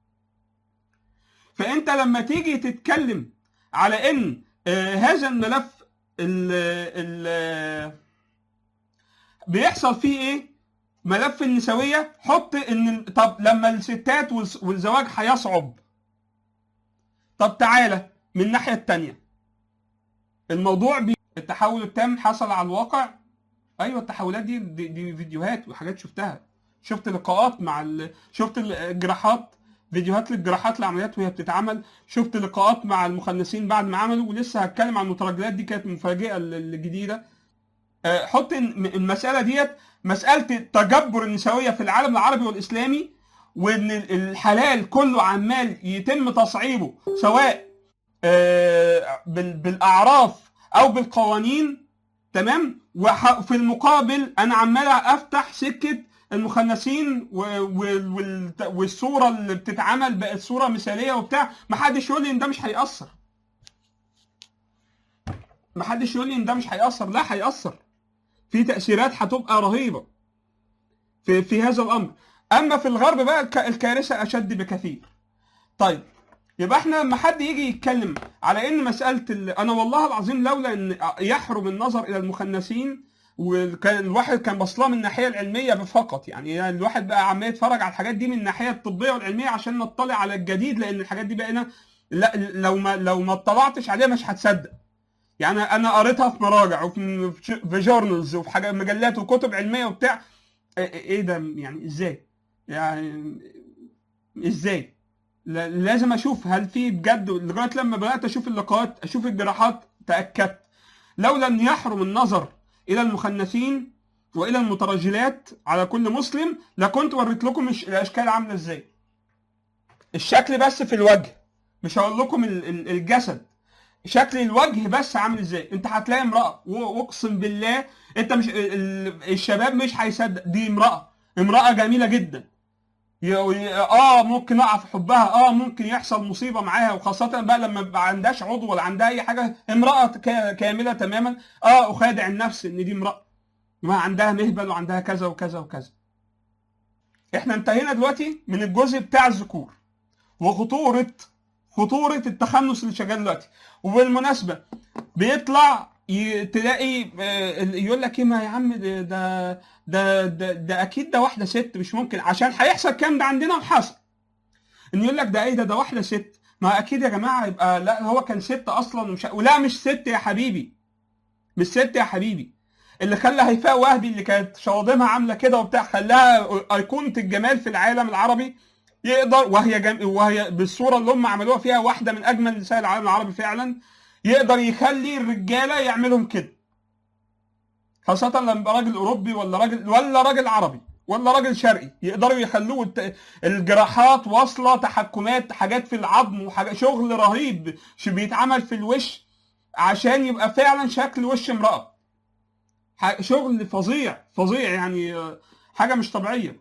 فانت لما تيجي تتكلم على ان آه هذا الملف ال ال بيحصل فيه ايه ملف النسويه حط ان طب لما الستات والز- والزواج هيصعب طب تعالى من الناحيه التانية الموضوع بي... التحول التام حصل على الواقع ايوه التحولات دي دي, دي فيديوهات وحاجات شفتها شفت لقاءات مع ال... شفت الجراحات فيديوهات للجراحات العمليات وهي بتتعمل شفت لقاءات مع المخنثين بعد ما عملوا ولسه هتكلم عن المترجلات دي كانت مفاجئه ال- الجديده آه، حط إن المساله ديت مساله التجبر النسويه في العالم العربي والاسلامي وان ال- الحلال كله عمال يتم تصعيبه سواء آه، بال- بالاعراف او بالقوانين تمام وفي المقابل انا عمال افتح سكه المخنثين و- وال- وال- والصوره اللي بتتعمل بقت صوره مثاليه وبتاع ما حدش يقول لي ان ده مش هيأثر ما حدش يقول لي ان ده مش هيأثر لا هيأثر في تاثيرات هتبقى رهيبه في في هذا الامر اما في الغرب بقى الك- الكارثه اشد بكثير طيب يبقى احنا لما حد يجي يتكلم على ان مساله ال... انا والله العظيم لولا ان يحرم النظر الى المخنثين وكان الواحد كان بصلها من الناحيه العلميه فقط يعني, يعني الواحد بقى عمال يتفرج على الحاجات دي من الناحيه الطبيه والعلميه عشان نطلع على الجديد لان الحاجات دي بقينا لا لو ما لو ما اطلعتش عليها مش هتصدق يعني انا قريتها في مراجع وفي في جورنالز وفي حاجات مجلات وكتب علميه وبتاع ايه إيه ده يعني ازاي يعني ازاي لا- لازم اشوف هل في بجد لغايه لما بدات اشوف اللقاءات اشوف الجراحات تاكدت لولا ان يحرم النظر الى المخنثين والى المترجلات على كل مسلم لكنت وريت لكم الش- الاشكال عامله ازاي الشكل بس في الوجه مش هقول لكم ال- ال- الجسد شكل الوجه بس عامل ازاي انت هتلاقي امراه و- واقسم بالله انت مش ال- ال- الشباب مش هيصدق دي امراه امراه جميله جدا ي- ي- اه ممكن اقع في حبها اه ممكن يحصل مصيبه معاها وخاصه بقى لما يبقى عندهاش عضو ولا عندها اي حاجه امراه كا- كامله تماما اه اخادع النفس ان دي امراه ما عندها مهبل وعندها كذا وكذا وكذا احنا انتهينا دلوقتي من الجزء بتاع الذكور وخطوره خطوره التخنث اللي شغال دلوقتي وبالمناسبه بيطلع ي- تلاقي آه، يقول لك ايه ما يا عم ده ده ده, ده, ده اكيد ده واحده ست مش ممكن عشان هيحصل الكلام ده عندنا وحصل ان يقول لك ده ايه ده ده واحده ست ما اكيد يا جماعه يبقى لا هو كان ست اصلا ومش ولا مش ست يا حبيبي مش ست يا حبيبي اللي خلى هيفاء وهبي اللي كانت شواظمها عامله كده وبتاع خلاها ايقونه الجمال في العالم العربي يقدر وهي جم... وهي بالصوره اللي هم عملوها فيها واحده من اجمل نساء العالم العربي فعلا يقدر يخلي الرجاله يعملهم كده خاصة لما يبقى راجل أوروبي ولا راجل ولا راجل عربي ولا راجل شرقي يقدروا يخلوه الت- الجراحات واصلة تحكمات حاجات في العظم وحاجات شغل رهيب ش- بيتعمل في الوش عشان يبقى فعلا شكل وش امرأة ح- شغل فظيع فظيع يعني آه، حاجة مش طبيعية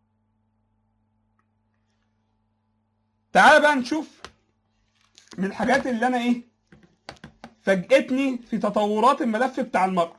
تعال بقى نشوف من الحاجات اللي انا ايه فاجأتني في تطورات الملف بتاع المرأة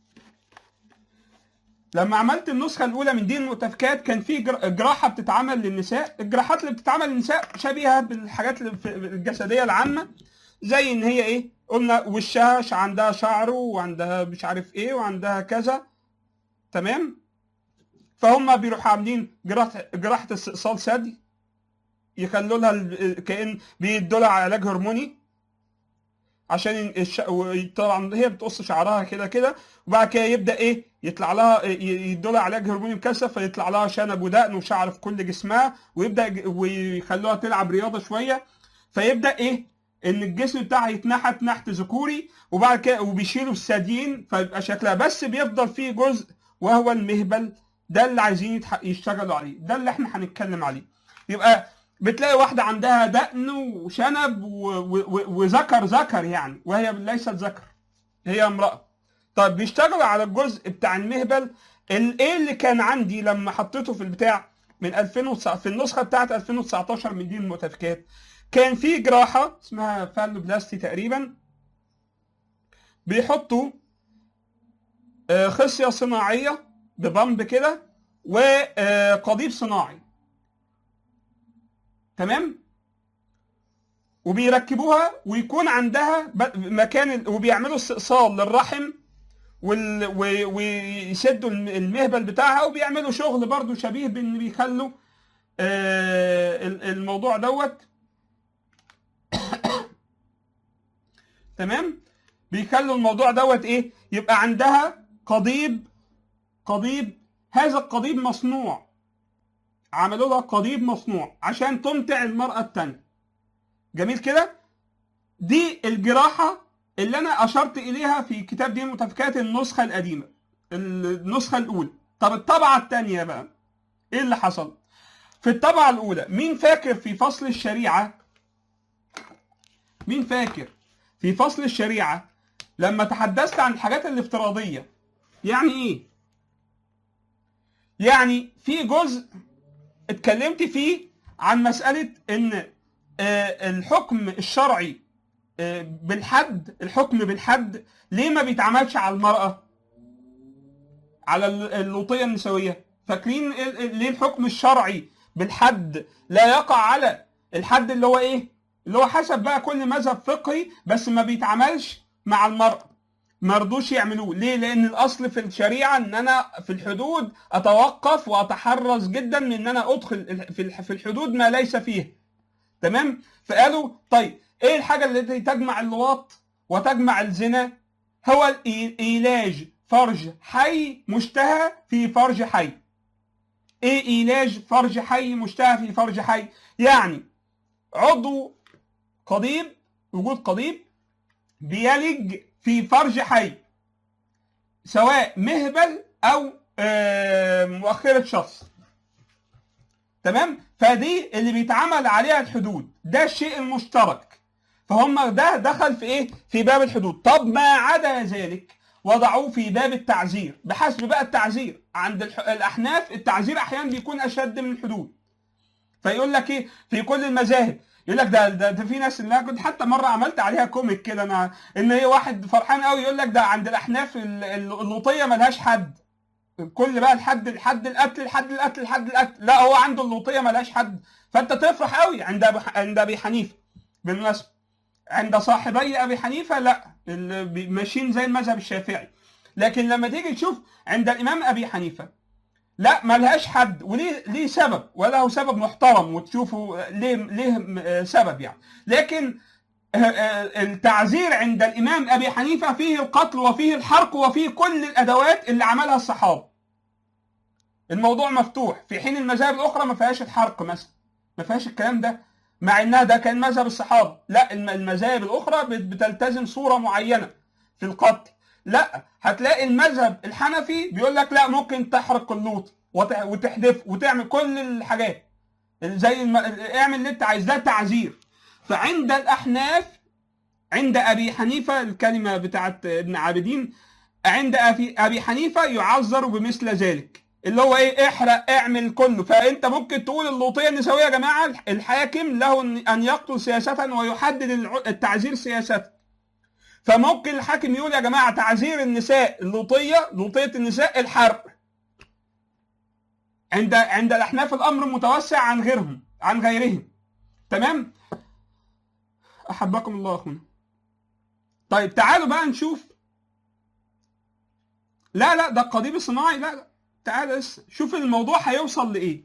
لما عملت النسخة الأولى من دين المؤتفكات كان في جر- جراحة بتتعمل للنساء، الجراحات اللي بتتعمل للنساء شبيهة بالحاجات اللي في- الجسدية العامة زي إن هي إيه؟ قلنا وشها ش- عندها شعر وعندها مش عارف إيه وعندها كذا تمام؟ فهم بيروحوا عاملين جراحة جراحة استئصال ثدي يخلوا لها ال- كأن بيدوا لها علاج هرموني عشان الش... و- طبعا هي بتقص شعرها كده كده وبعد كده يبدا ايه يطلع لها ي- يدوا لها علاج هرموني مكثف فيطلع لها شنب ودقن وشعر في كل جسمها ويبدا ج- ويخلوها تلعب رياضه شويه فيبدا ايه ان الجسم بتاعها يتنحت نحت ذكوري وبعد كده وبيشيلوا الثديين فيبقى شكلها بس بيفضل فيه جزء وهو المهبل ده اللي عايزين يتح- يشتغلوا عليه ده اللي احنا هنتكلم عليه يبقى بتلاقي واحدة عندها دقن وشنب و- و- و- وذكر ذكر يعني وهي ليست ذكر هي امرأة طيب بيشتغلوا على الجزء بتاع المهبل ال- ايه اللي كان عندي لما حطيته في البتاع من 2009 في النسخة بتاعت 2019 من دين المؤتفكات كان في جراحة اسمها فالوبلاستي تقريبا بيحطوا آه، خصية صناعية ببمب كده وقضيب صناعي تمام وبيركبوها ويكون عندها ب- مكان ال- وبيعملوا استئصال للرحم وال... و... ويسدوا الم- المهبل بتاعها وبيعملوا شغل برضو شبيه بان بيخلوا آه ال- الموضوع دوت تمام بيخلوا الموضوع دوت ايه يبقى عندها قضيب قضيب هذا القضيب مصنوع عملوا لها قضيب مصنوع عشان تمتع المرأة التانية جميل كده دي الجراحة اللي أنا أشرت إليها في كتاب دين المتفكات النسخة القديمة النسخة الأولى طب الطبعة التانية بقى إيه اللي حصل في الطبعة الأولى مين فاكر في فصل الشريعة مين فاكر في فصل الشريعة لما تحدثت عن الحاجات الافتراضية يعني إيه يعني في جزء اتكلمت فيه عن مسألة إن آه، الحكم الشرعي آه، بالحد الحكم بالحد ليه ما بيتعملش على المرأة؟ على ال- اللوطيه النسويه فاكرين ال- ال- ليه الحكم الشرعي بالحد لا يقع على الحد اللي هو ايه اللي هو حسب بقى كل مذهب فقهي بس ما بيتعملش مع المرأة ما رضوش يعملوه ليه لان الاصل في الشريعه ان انا في الحدود اتوقف واتحرز جدا من ان انا ادخل ال- في الح- في الحدود ما ليس فيها تمام فقالوا طيب ايه الحاجه التي تجمع اللواط وتجمع الزنا هو الإي- ايلاج فرج حي مشتهى في فرج حي ايه ايلاج فرج حي مشتهى في فرج حي يعني عضو قضيب وجود قضيب بيلج في فرج حي سواء مهبل او آه، مؤخرة شخص تمام فدي اللي بيتعمل عليها الحدود ده الشيء المشترك فهم ده دخل في ايه في باب الحدود طب ما عدا ذلك وضعوه في باب التعزير بحسب بقى التعزير عند الح- الاحناف التعزير احيانا بيكون اشد من الحدود فيقول لك ايه في كل المذاهب يقول لك ده, ده ده في ناس اللي انا كنت حتى مره عملت عليها كوميك كده انا ان هي واحد فرحان قوي يقول لك ده عند الاحناف ال- ال- اللوطيه ملهاش حد كل بقى لحد لحد القتل لحد القتل لحد القتل لا هو عنده اللوطيه ملهاش حد فانت تفرح قوي عند أبو ح- عند ابي حنيفه بالمناسبه عند صاحبي ابي حنيفه لا اللي بي- ماشيين زي المذهب الشافعي لكن لما تيجي تشوف عند الامام ابي حنيفه لا ملهاش حد وليه ليه سبب وله سبب محترم وتشوفوا ليه ليه م- آه سبب يعني لكن آه، آه، التعزير عند الامام ابي حنيفه فيه القتل وفيه الحرق وفيه كل الادوات اللي عملها الصحابه الموضوع مفتوح في حين المذاهب الاخرى ما فيهاش الحرق مثلا ما فيهاش الكلام ده مع انها ده كان مذهب الصحابه لا الم- المذاهب الاخرى بت- بتلتزم صوره معينه في القتل لا هتلاقي المذهب الحنفي بيقول لك لا ممكن تحرق اللوط وت- وتحدف وتعمل كل الحاجات زي الم... اعمل اللي انت عايز ده تعزير فعند الاحناف عند ابي حنيفه الكلمه بتاعت ابن عابدين عند ابي ابي حنيفه يعذر بمثل ذلك اللي هو ايه احرق اعمل كله فانت ممكن تقول اللوطيه النسويه يا جماعه الحاكم له ان يقتل سياسه ويحدد الع- التعزير سياسه فممكن الحاكم يقول يا جماعه تعزير النساء اللوطيه لوطيه النساء الحرق عند عند الاحناف الامر متوسع عن غيرهم عن غيرهم تمام احبكم الله اخونا طيب تعالوا بقى نشوف لا لا ده القضيب الصناعي لا لا تعال لسه شوف الموضوع هيوصل لايه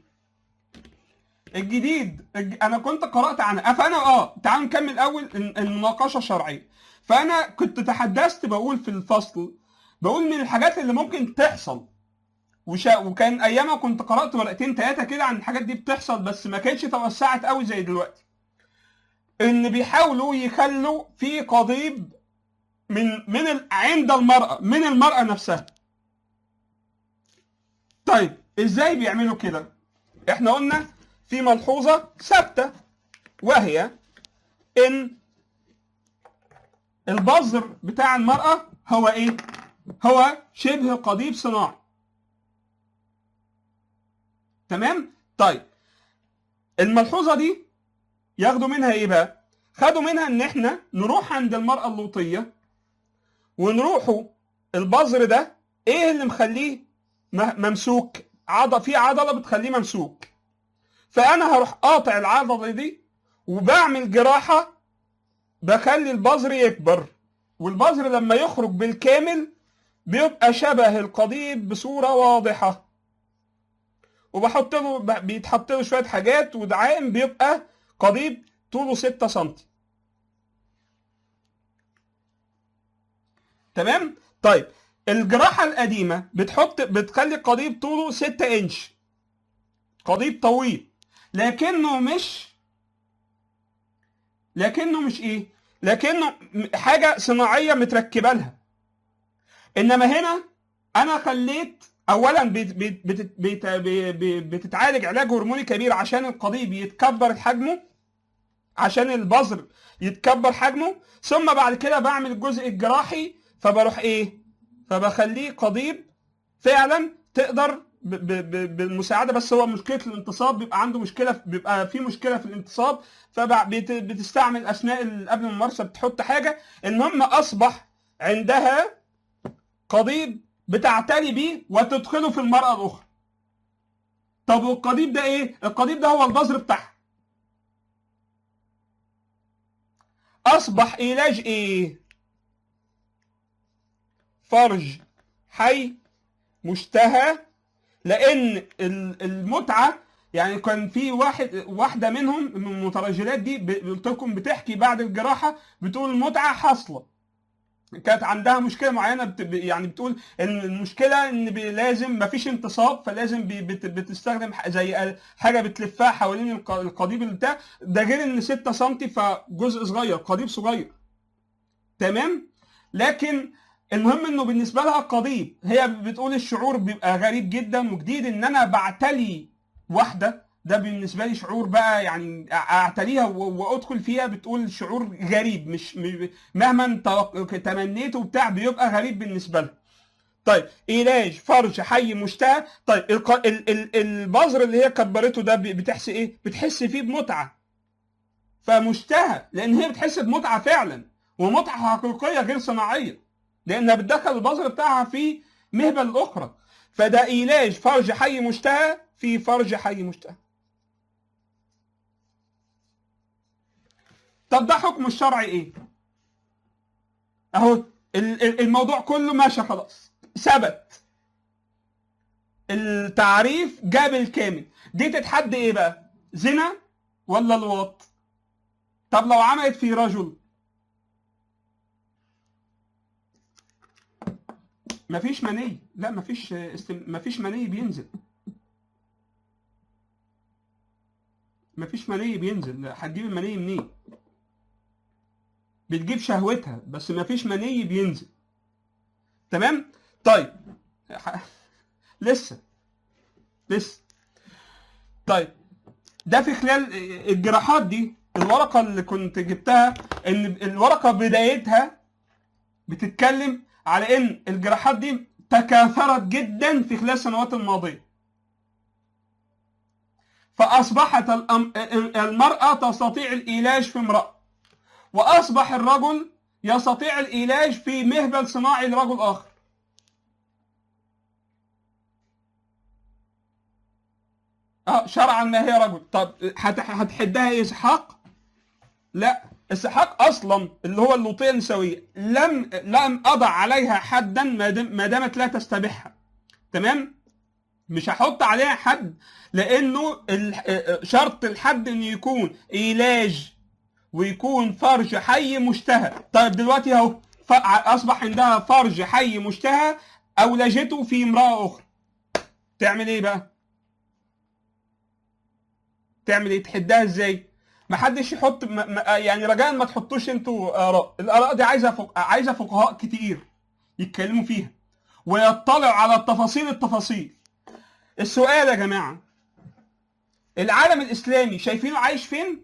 الجديد الج- انا كنت قرات عنها فانا اه تعالوا نكمل اول الم- المناقشه الشرعيه فانا كنت تحدثت بقول في الفصل بقول من الحاجات اللي ممكن تحصل وشا وكان ايامها كنت قرات ورقتين ثلاثه كده عن الحاجات دي بتحصل بس ما كانتش توسعت قوي زي دلوقتي ان بيحاولوا يخلوا في قضيب من من ال... عند المراه من المراه نفسها طيب ازاي بيعملوا كده احنا قلنا في ملحوظه ثابته وهي ان البذر بتاع المراه هو ايه هو شبه قضيب صناعي تمام طيب الملحوظه دي ياخدوا منها ايه بقى خدوا منها ان احنا نروح عند المراه اللوطيه ونروحوا البذر ده ايه اللي مخليه م- ممسوك عض في عضله بتخليه ممسوك فانا هروح قاطع العضله دي وبعمل جراحه بخلي البذر يكبر والبذر لما يخرج بالكامل بيبقى شبه القضيب بصوره واضحه وبحط له ب- بيتحط له شويه حاجات ودعائم بيبقى قضيب طوله 6 سم تمام طيب الجراحه القديمه بتحط بتخلي القضيب طوله 6 انش قضيب طويل لكنه مش لكنه مش ايه لكنه م- حاجه صناعيه متركبه لها انما هنا انا خليت اولا بت- بت- بت- بت- ب- ب- بتتعالج علاج هرموني كبير عشان القضيب يتكبر حجمه عشان البذر يتكبر حجمه ثم بعد كده بعمل الجزء الجراحي فبروح ايه فبخليه قضيب فعلا تقدر ب- ب- ب- بالمساعده بس هو مشكله الانتصاب بيبقى عنده مشكله بيبقى في مشكله في الانتصاب فبتستعمل اثناء ال- قبل الممارسه بتحط حاجه المهم اصبح عندها قضيب بتعتني بيه وتدخله في المرأة الأخرى طب والقضيب ده إيه؟ القضيب ده هو البذر بتاعها أصبح علاج إيه؟ فرج حي مشتهى لأن ال- المتعة يعني كان في واحد واحدة منهم من المترجلات دي ب- قلت لكم بتحكي بعد الجراحة بتقول المتعة حاصلة كانت عندها مشكله معينه بت... ب- يعني بتقول ان المشكله ان ب... لازم ما فيش انتصاب فلازم ب... بت... بتستخدم ح- زي حاجه بتلفها حوالين الق- القضيب بتاع ده غير ان 6 سم فجزء صغير قضيب صغير تمام لكن المهم انه بالنسبه لها القضيب هي بتقول الشعور بيبقى غريب جدا وجديد ان انا بعتلي واحده ده بالنسبه لي شعور بقى يعني اعتليها و- وادخل فيها بتقول شعور غريب مش م- مهما توق- تمنيته وبتاع بيبقى غريب بالنسبه لها طيب علاج فرج حي مشتهى طيب الق- ال- ال- البذر اللي هي كبرته ده ب- بتحس ايه بتحس فيه بمتعه فمشتهى لان هي بتحس بمتعه فعلا ومتعه حقيقيه غير صناعيه لانها بتدخل البذر بتاعها في مهبل الاخرى فده علاج فرج حي مشتهى في فرج حي مشتهى طب ده حكم الشرعي ايه اهو ال- ال- الموضوع كله ماشي خلاص ثبت التعريف جاب الكامل دي تتحد ايه بقى زنا ولا لواط طب لو عملت في رجل مفيش مني لا مفيش استم... مفيش مني بينزل مفيش مني بينزل لا، هتجيب المني منين بتجيب شهوتها بس مفيش مني بينزل تمام طيب ح- لسه لسه طيب ده في خلال الجراحات دي الورقه اللي كنت جبتها ان الورقه بدايتها بتتكلم على ان الجراحات دي تكاثرت جدا في خلال السنوات الماضيه فاصبحت الأم- المراه تستطيع العلاج في امراه واصبح الرجل يستطيع العلاج في مهبل صناعي لرجل اخر اه شرعا ما هي رجل طب هت- هتحدها ايه اسحاق لا اسحاق اصلا اللي هو اللوطيه النسويه لم لم اضع عليها حدا ما دام- ما دامت لا تستبيحها تمام مش هحط عليها حد لانه ال- شرط الحد انه يكون علاج ويكون فرج حي مشتهى طيب دلوقتي اهو ف- اصبح عندها فرج حي مشتهى اولجته في امراه اخرى تعمل ايه بقى تعمل ايه تحدها ازاي ما حدش يحط م... م... يعني رجاء ما تحطوش انتوا اراء الاراء دي عايزه فق... عايزه فقهاء كتير يتكلموا فيها ويطلعوا على التفاصيل التفاصيل السؤال يا جماعه العالم الاسلامي شايفينه عايش فين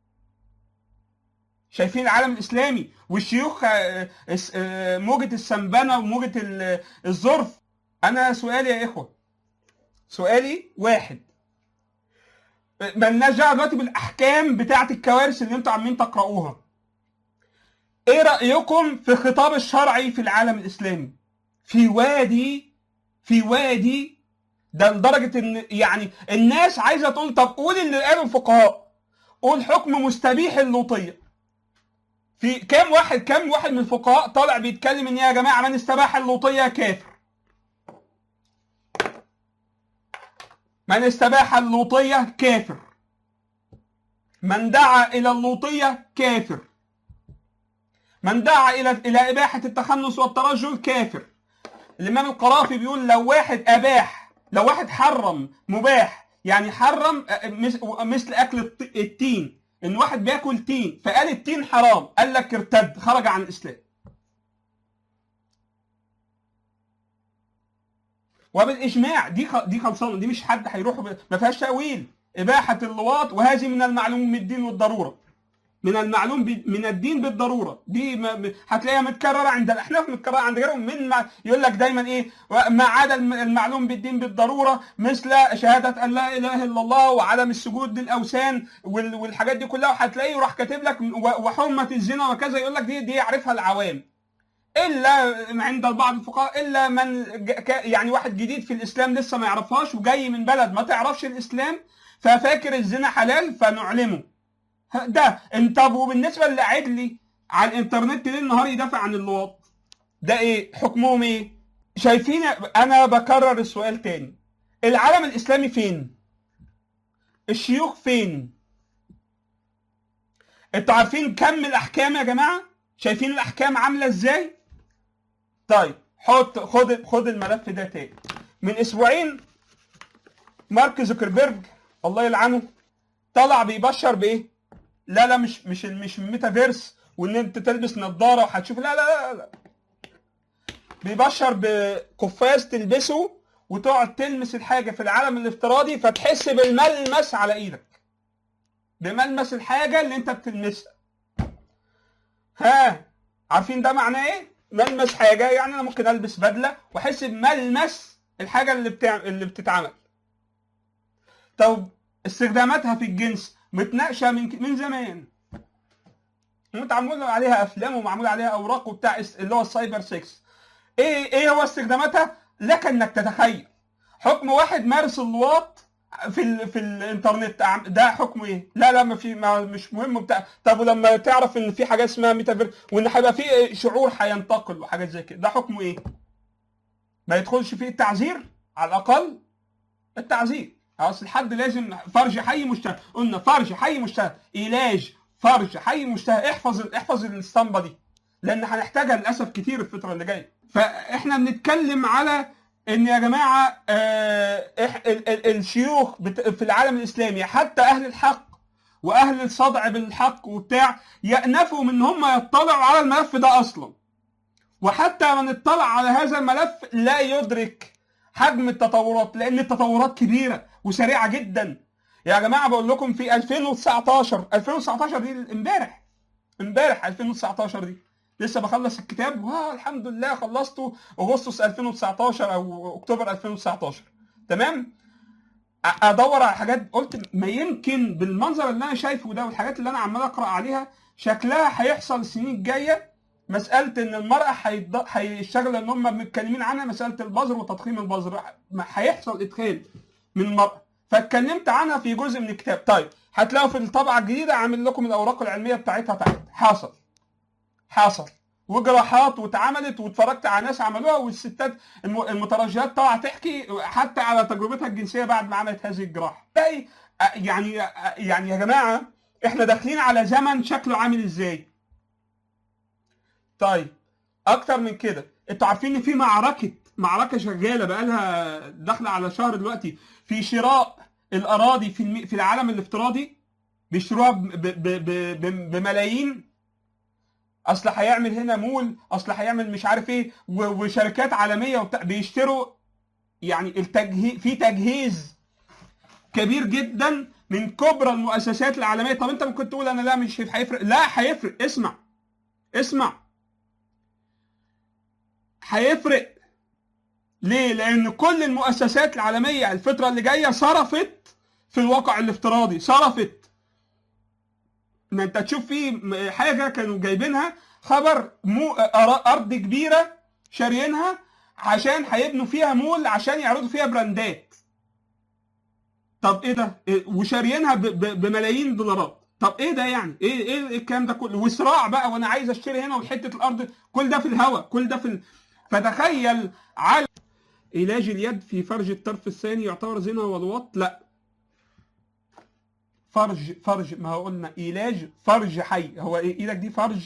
شايفين العالم الاسلامي والشيوخ آه، الس- آه، موجة السنبنة وموجة ال- الظرف انا سؤالي يا اخوة سؤالي واحد مالناش دعوه دلوقتي بالاحكام بتاعه الكوارث اللي انتوا عمالين تقرأوها ايه رأيكم في الخطاب الشرعي في العالم الاسلامي في وادي في وادي ده لدرجة ان يعني الناس عايزة تقول طب قول اللي قاله الفقهاء قول حكم مستبيح اللوطية في كام واحد كام واحد من الفقهاء طالع بيتكلم ان يا جماعة من استباح اللوطية كافر من استباح اللوطية كافر من دعا إلى اللوطية كافر من دعا إلى إلى إباحة التخنث والترجل كافر الإمام القرافي بيقول لو واحد أباح لو واحد حرم مباح يعني حرم مس- مثل أكل الط- التين إن واحد بياكل تين فقال التين حرام قال لك ارتد خرج عن الإسلام وبالاجماع دي خ... دي خلصانه دي مش حد هيروح ب... ما فيهاش تاويل اباحه اللواط وهذه من المعلوم من الدين والضروره من المعلوم ب... من الدين بالضروره دي ما... م- هتلاقيها متكرره عند الاحناف متكرره عند غيرهم من ما يقول لك دايما ايه ما عدا الم- المعلوم بالدين بالضروره مثل شهاده ان لا اله الا الله وعدم السجود للاوثان وال... والحاجات دي كلها وهتلاقيه يروح كاتب لك و... وحرمه الزنا وكذا يقول لك دي دي يعرفها العوام الا عند بعض الفقهاء الا من ج- ك- يعني واحد جديد في الاسلام لسه ما يعرفهاش وجاي من بلد ما تعرفش الاسلام ففاكر الزنا حلال فنعلمه ه- ده انت طب وبالنسبه اللي قاعد لي على الانترنت ليل نهار يدافع عن اللواط ده ايه حكمهم ايه شايفين انا بكرر السؤال تاني العالم الاسلامي فين الشيوخ فين انتوا عارفين كم الاحكام يا جماعه شايفين الاحكام عامله ازاي طيب حط خد خد الملف ده تاني من اسبوعين مارك زوكربيرج الله يلعنه طلع بيبشر بايه لا لا مش مش مش ميتافيرس وان انت تلبس نظاره وهتشوف لا لا لا لا بيبشر بقفاز تلبسه وتقعد تلمس الحاجه في العالم الافتراضي فتحس بالملمس على ايدك بملمس الحاجه اللي انت بتلمسها ها عارفين ده معناه ايه ملمس حاجه يعني انا ممكن البس بدله واحس بملمس الحاجه اللي بتاع اللي بتتعمل طب استخداماتها في الجنس متناقشه من من زمان متعمل عليها افلام ومعمول عليها اوراق وبتاع اس- اللي هو السايبر 6 ايه ايه هو استخداماتها لك انك تتخيل حكم واحد مارس اللواط في ال في الانترنت عم- ده حكمه ايه؟ لا لا ما في ما مش مهم بتاع طب ولما تعرف ان في حاجه اسمها ميتافير وان هيبقى في شعور هينتقل وحاجات زي كده ده حكمه ايه؟ ما يدخلش فيه التعذير على الاقل التعذير اصل الحد لازم فرج حي مشتهى قلنا فرج حي مشتهى علاج فرج حي مشتهى احفظ احفظ الاسطمبه دي لان هنحتاجها للاسف كتير الفتره اللي جايه فاحنا بنتكلم على ان يا جماعه آه إح- ال- ال- الشيوخ بت- في العالم الاسلامي حتى اهل الحق واهل الصدع بالحق وبتاع يأنفوا من ان هم يطلعوا على الملف ده اصلا وحتى من اطلع على هذا الملف لا يدرك حجم التطورات لان التطورات كبيره وسريعه جدا يا جماعه بقول لكم في 2019 2019 دي امبارح امبارح 2019 دي لسه بخلص الكتاب واه الحمد لله خلصته اغسطس 2019 او اكتوبر 2019 تمام أ- ادور على حاجات قلت ما يمكن بالمنظر اللي انا شايفه ده والحاجات اللي انا عمال اقرا عليها شكلها هيحصل السنين الجايه مساله ان المراه هيض- هيشتغل ان هم متكلمين عنها مساله البذر وتضخيم البذر ما هيحصل ادخال من المراه فاتكلمت عنها في جزء من الكتاب طيب هتلاقوا في الطبعه الجديده عامل لكم الاوراق العلميه بتاعتها تحت حصل حصل وجراحات واتعملت واتفرجت على ناس عملوها والستات الم- المترجيات طالعه تحكي حتى على تجربتها الجنسيه بعد ما عملت هذه الجراحه. تلاقي أ- يعني أ- يعني يا جماعه احنا داخلين على زمن شكله عامل ازاي؟ طيب اكتر من كده انتوا عارفين ان في معركه معركه شغاله بقالها داخله على شهر دلوقتي في شراء الاراضي في الم- في العالم الافتراضي بيشتروها ب- ب- ب- ب- بملايين اصل هيعمل هنا مول اصل هيعمل مش عارف ايه و- وشركات عالميه وبتاع بيشتروا يعني التجهيز في تجهيز كبير جدا من كبرى المؤسسات العالميه طب انت ممكن تقول انا لا مش هيفرق لا هيفرق اسمع اسمع هيفرق ليه؟ لأن كل المؤسسات العالمية الفترة اللي جاية صرفت في الواقع الافتراضي صرفت ما انت تشوف في م- حاجة كانوا جايبينها خبر مو أر- أرض كبيرة شاريينها عشان هيبنوا فيها مول عشان يعرضوا فيها براندات طب ايه ده؟ إيه- وشاريينها ب- ب- بملايين دولارات طب ايه ده يعني؟ ايه ايه الكلام ده كله؟ وصراع بقى وانا عايز اشتري هنا وحته الارض كل ده في الهواء كل ده في ال... فتخيل على علاج اليد في فرج الطرف الثاني يعتبر زنا والوط لا فرج فرج ما هو قلنا علاج فرج حي هو ايه ايدك دي فرج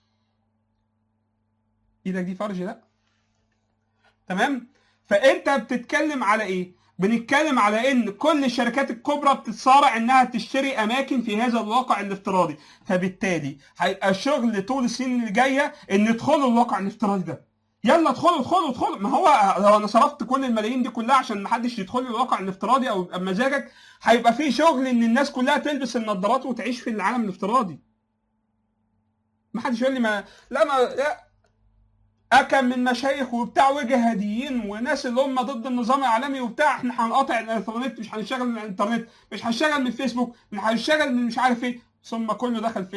ايدك دي فرج لا تمام فانت بتتكلم على ايه بنتكلم على ان كل الشركات الكبرى بتتصارع انها تشتري اماكن في هذا الواقع الافتراضي فبالتالي هيبقى الشغل طول السنين اللي جايه ان ادخلوا الواقع الافتراضي ده يلا ادخلوا ادخلوا ادخلوا ما هو لو انا صرفت كل الملايين دي كلها عشان ما حدش يدخل لي الواقع الافتراضي او يبقى بمزاجك هيبقى في شغل ان الناس كلها تلبس النظارات وتعيش في العالم الافتراضي ما حدش يقول لي ما لا ما لا أكم من مشايخ وبتاع وجهاديين وناس اللي هم ضد النظام العالمي وبتاع احنا هنقاطع الانترنت مش هنشتغل من الانترنت مش هنشتغل من فيسبوك مش هنشتغل من مش عارف ايه ثم كله دخل فيسبوك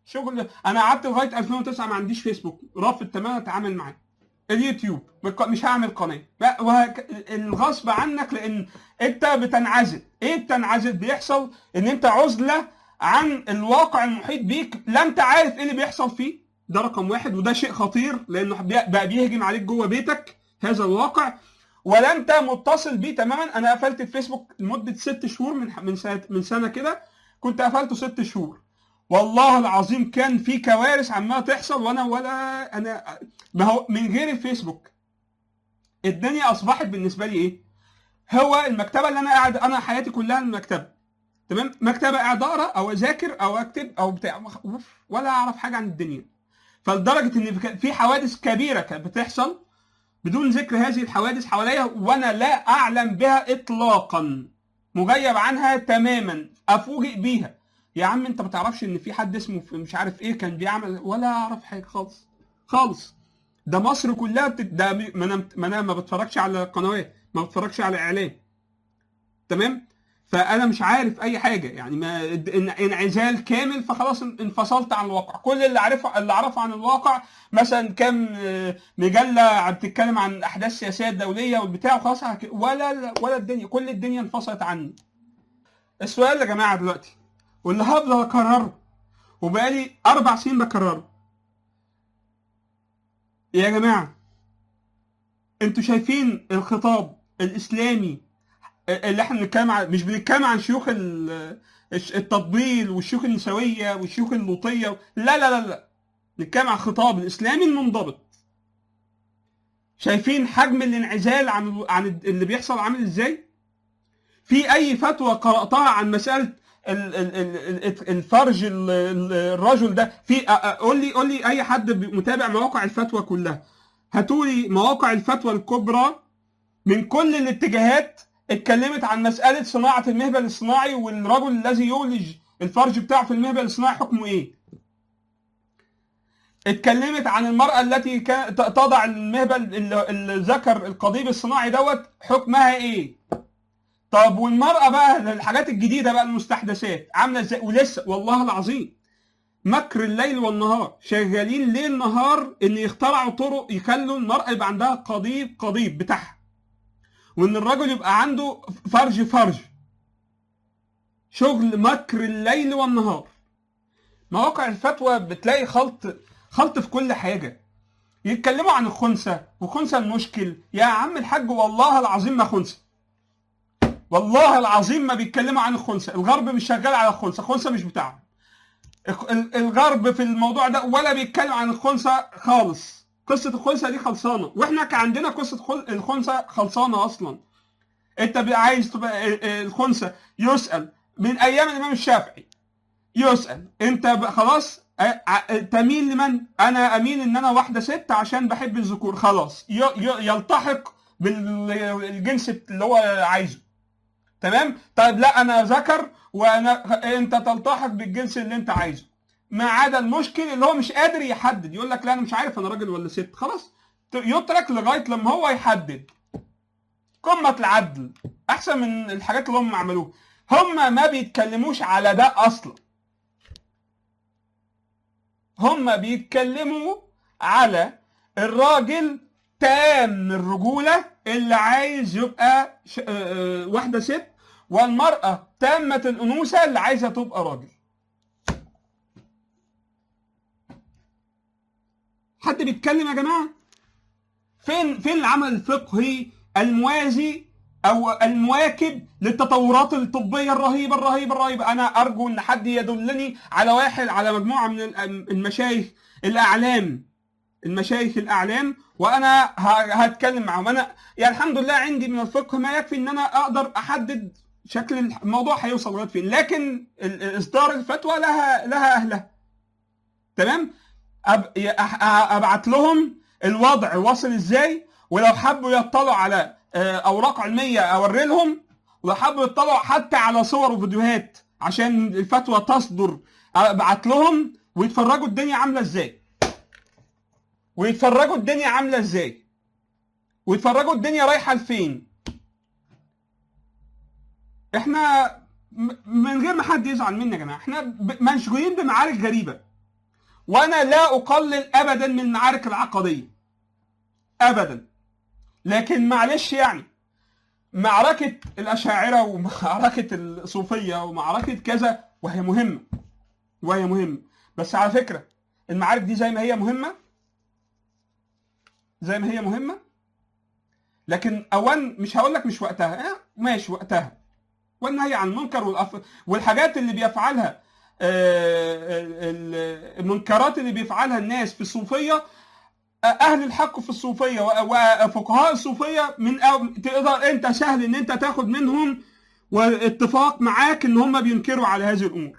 شغل انا قعدت لغايه 2009 ما عنديش فيسبوك رافض تماما اتعامل معاه اليوتيوب مش هعمل قناه وهك... الغصب عنك لان انت بتنعزل ايه بتنعزل بيحصل ان انت عزله عن الواقع المحيط بيك لا انت عارف ايه اللي بيحصل فيه ده رقم واحد وده شيء خطير لانه بقى بيهجم عليك جوه بيتك هذا الواقع ولا انت متصل بيه تماما انا قفلت الفيسبوك لمده ست شهور من من سنه من سنه كده كنت قفلته ست شهور والله العظيم كان في كوارث عماله تحصل وانا ولا انا ما هو من غير الفيسبوك الدنيا اصبحت بالنسبه لي ايه؟ هو المكتبه اللي انا قاعد انا حياتي كلها المكتبه تمام مكتبه قاعد اقرا او اذاكر او اكتب او بتاع ولا اعرف حاجه عن الدنيا فلدرجه ان في حوادث كبيره كانت بتحصل بدون ذكر هذه الحوادث حواليا وانا لا اعلم بها اطلاقا مغيب عنها تماما افوجئ بيها يا عم انت ما تعرفش ان في حد اسمه مش عارف ايه كان بيعمل ولا اعرف حاجه خالص خالص ده مصر كلها بتت... ده ما انا ما انا ما بتفرجش على قنوات ما بتفرجش على اعلام تمام فانا مش عارف اي حاجه يعني ما انعزال كامل فخلاص انفصلت عن الواقع كل اللي عارفه اللي اعرفه عن الواقع مثلا كام مجله بتتكلم عن احداث سياسيه دوليه والبتاع وخلاص ولا ولا الدنيا كل الدنيا انفصلت عني السؤال يا جماعه دلوقتي واللي هفضل اكرره وبقالي اربع سنين بكرره يا جماعه انتوا شايفين الخطاب الاسلامي اللي احنا بنتكلم عن مش بنتكلم عن شيوخ التطبيل والشيوخ النسويه والشيوخ اللوطيه لا لا لا لا نتكلم عن الخطاب الاسلامي المنضبط شايفين حجم الانعزال عن عن اللي بيحصل عامل ازاي في اي فتوى قراتها عن مساله الفرج الرجل ده في قول لي قول لي اي حد متابع مواقع الفتوى كلها هاتوا لي مواقع الفتوى الكبرى من كل الاتجاهات اتكلمت عن مساله صناعه المهبل الصناعي والرجل الذي يولج الفرج بتاعه في المهبل الصناعي حكمه ايه؟ اتكلمت عن المراه التي تضع المهبل الذكر القضيب الصناعي دوت حكمها ايه؟ طب والمراه بقى الحاجات الجديده بقى المستحدثات عامله ازاي؟ ولسه والله العظيم مكر الليل والنهار شغالين ليل نهار ان يخترعوا طرق يخلوا المراه يبقى عندها قضيب قضيب بتاعها وان الرجل يبقى عنده فرج فرج شغل مكر الليل والنهار مواقع الفتوى بتلاقي خلط خلط في كل حاجه يتكلموا عن الخنثى وخنثى المشكل يا عم الحاج والله العظيم ما خنثى والله العظيم ما بيتكلموا عن الخنثى الغرب مش شغال على الخنثى الخنثى مش بتاعهم الغرب في الموضوع ده ولا بيتكلم عن الخنثى خالص قصه الخنثى دي خلصانه واحنا كان عندنا قصه الخنثى خلصانه اصلا انت عايز تبقى الخنثى يسال من ايام الامام الشافعي يسال انت خلاص تميل لمن انا اميل ان انا واحده ست عشان بحب الذكور خلاص يلتحق بالجنس اللي هو عايزه تمام طيب لا انا ذكر وانا انت تلتحق بالجنس اللي انت عايزه ما عدا المشكل اللي هو مش قادر يحدد يقول لك لا انا مش عارف انا راجل ولا ست خلاص يترك لغايه لما هو يحدد قمه العدل احسن من الحاجات اللي هم عملوها هم ما بيتكلموش على ده اصلا هم بيتكلموا على الراجل تام الرجوله اللي عايز يبقى واحده ست والمراه تامه الانوثه اللي عايزه تبقى راجل حد بيتكلم يا جماعه فين فين العمل الفقهي الموازي او المواكب للتطورات الطبيه الرهيبه الرهيبه الرهيبه انا ارجو ان حد يدلني على واحد على مجموعه من المشايخ الاعلام المشايخ الاعلام وانا هتكلم معاهم انا يعني الحمد لله عندي من الفقه ما يكفي ان انا اقدر احدد شكل الموضوع هيوصل لغايه فين لكن اصدار الفتوى لها لها اهلها تمام أب... ابعت لهم الوضع واصل ازاي ولو حبوا يطلعوا على اوراق علميه اوري لهم ولو حبوا يطلعوا حتى على صور وفيديوهات عشان الفتوى تصدر ابعت لهم ويتفرجوا الدنيا عامله ازاي ويتفرجوا الدنيا عامله ازاي ويتفرجوا الدنيا رايحه لفين احنا من غير ما حد يزعل مني يا جماعه احنا مشغولين بمعارك غريبه وانا لا اقلل ابدا من المعارك العقديه ابدا لكن معلش يعني معركه الاشاعره ومعركه الصوفيه ومعركه كذا وهي مهمه وهي مهمه بس على فكره المعارك دي زي ما هي مهمه زي ما هي مهمه لكن اوان مش هقول لك مش وقتها اه ماشي وقتها والنهي عن المنكر والأف... والحاجات اللي بيفعلها آه، ال- المنكرات اللي بيفعلها الناس في الصوفيه آه، اهل الحق في الصوفيه و- وفقهاء الصوفيه من أو تقدر انت سهل ان انت تاخد منهم واتفاق معاك ان هم بينكروا على هذه الامور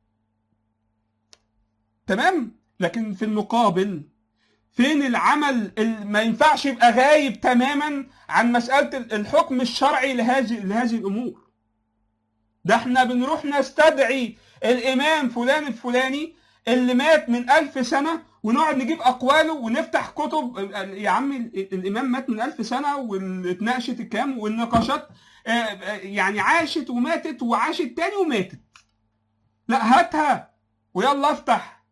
تمام لكن في المقابل فين العمل اللي ما ينفعش يبقى غايب تماما عن مساله الحكم الشرعي لهذه لهذه الامور ده احنا بنروح نستدعي الامام فلان الفلاني اللي مات من ألف سنة ونقعد نجيب أقواله ونفتح كتب يا عم الإمام مات من ألف سنة واتناقشت الكلام والنقاشات آه، آه، يعني عاشت وماتت وعاشت تاني وماتت لا هاتها ويلا افتح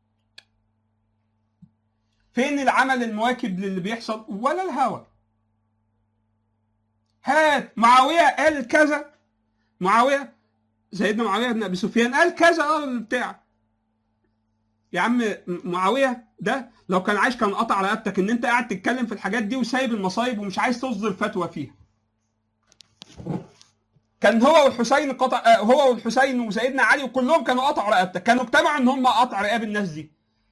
فين العمل المواكب للي بيحصل ولا الهوى هات معاوية قال كذا معاوية سيدنا معاوية بن أبي سفيان قال كذا اه بتاع يا عم معاوية ده لو كان عايش كان قطع رقبتك ان انت قاعد تتكلم في الحاجات دي وسايب المصايب ومش عايز تصدر فتوى فيها كان هو والحسين قطع آه، هو والحسين وسيدنا علي وكلهم كانوا قطعوا رقبتك كانوا اجتمعوا ان هم قطع رقاب الناس دي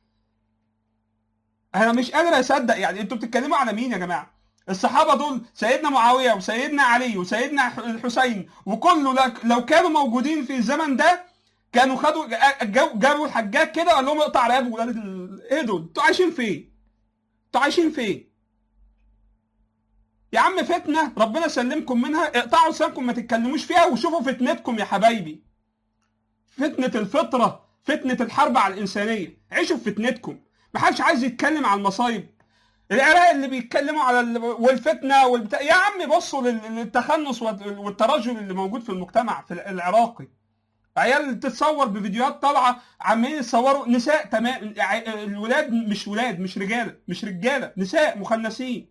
انا مش قادر اصدق يعني انتوا بتتكلموا على مين يا جماعه الصحابه دول سيدنا معاويه وسيدنا علي وسيدنا ح- الحسين وكله لك- لو كانوا موجودين في الزمن ده كانوا خدوا جو- جابوا الحجاج كده وقال لهم اقطع رقاب ولاد ال... ايه دول؟ انتوا عايشين فين؟ انتوا عايشين فين؟ يا عم فتنه ربنا سلمكم منها اقطعوا لسانكم ما تتكلموش فيها وشوفوا فتنتكم يا حبايبي. فتنه الفطره، فتنه الحرب على الانسانيه، عيشوا في فتنتكم. محدش عايز يتكلم على المصايب. العراق اللي بيتكلموا على ال... والفتنه والبتاع يا عم بصوا لل- للتخنص وال- والترجل اللي موجود في المجتمع في العراقي. عيال تتصور بفيديوهات طالعه عمالين يتصوروا نساء تمام ع- الولاد مش ولاد مش رجاله مش رجاله نساء مخنثين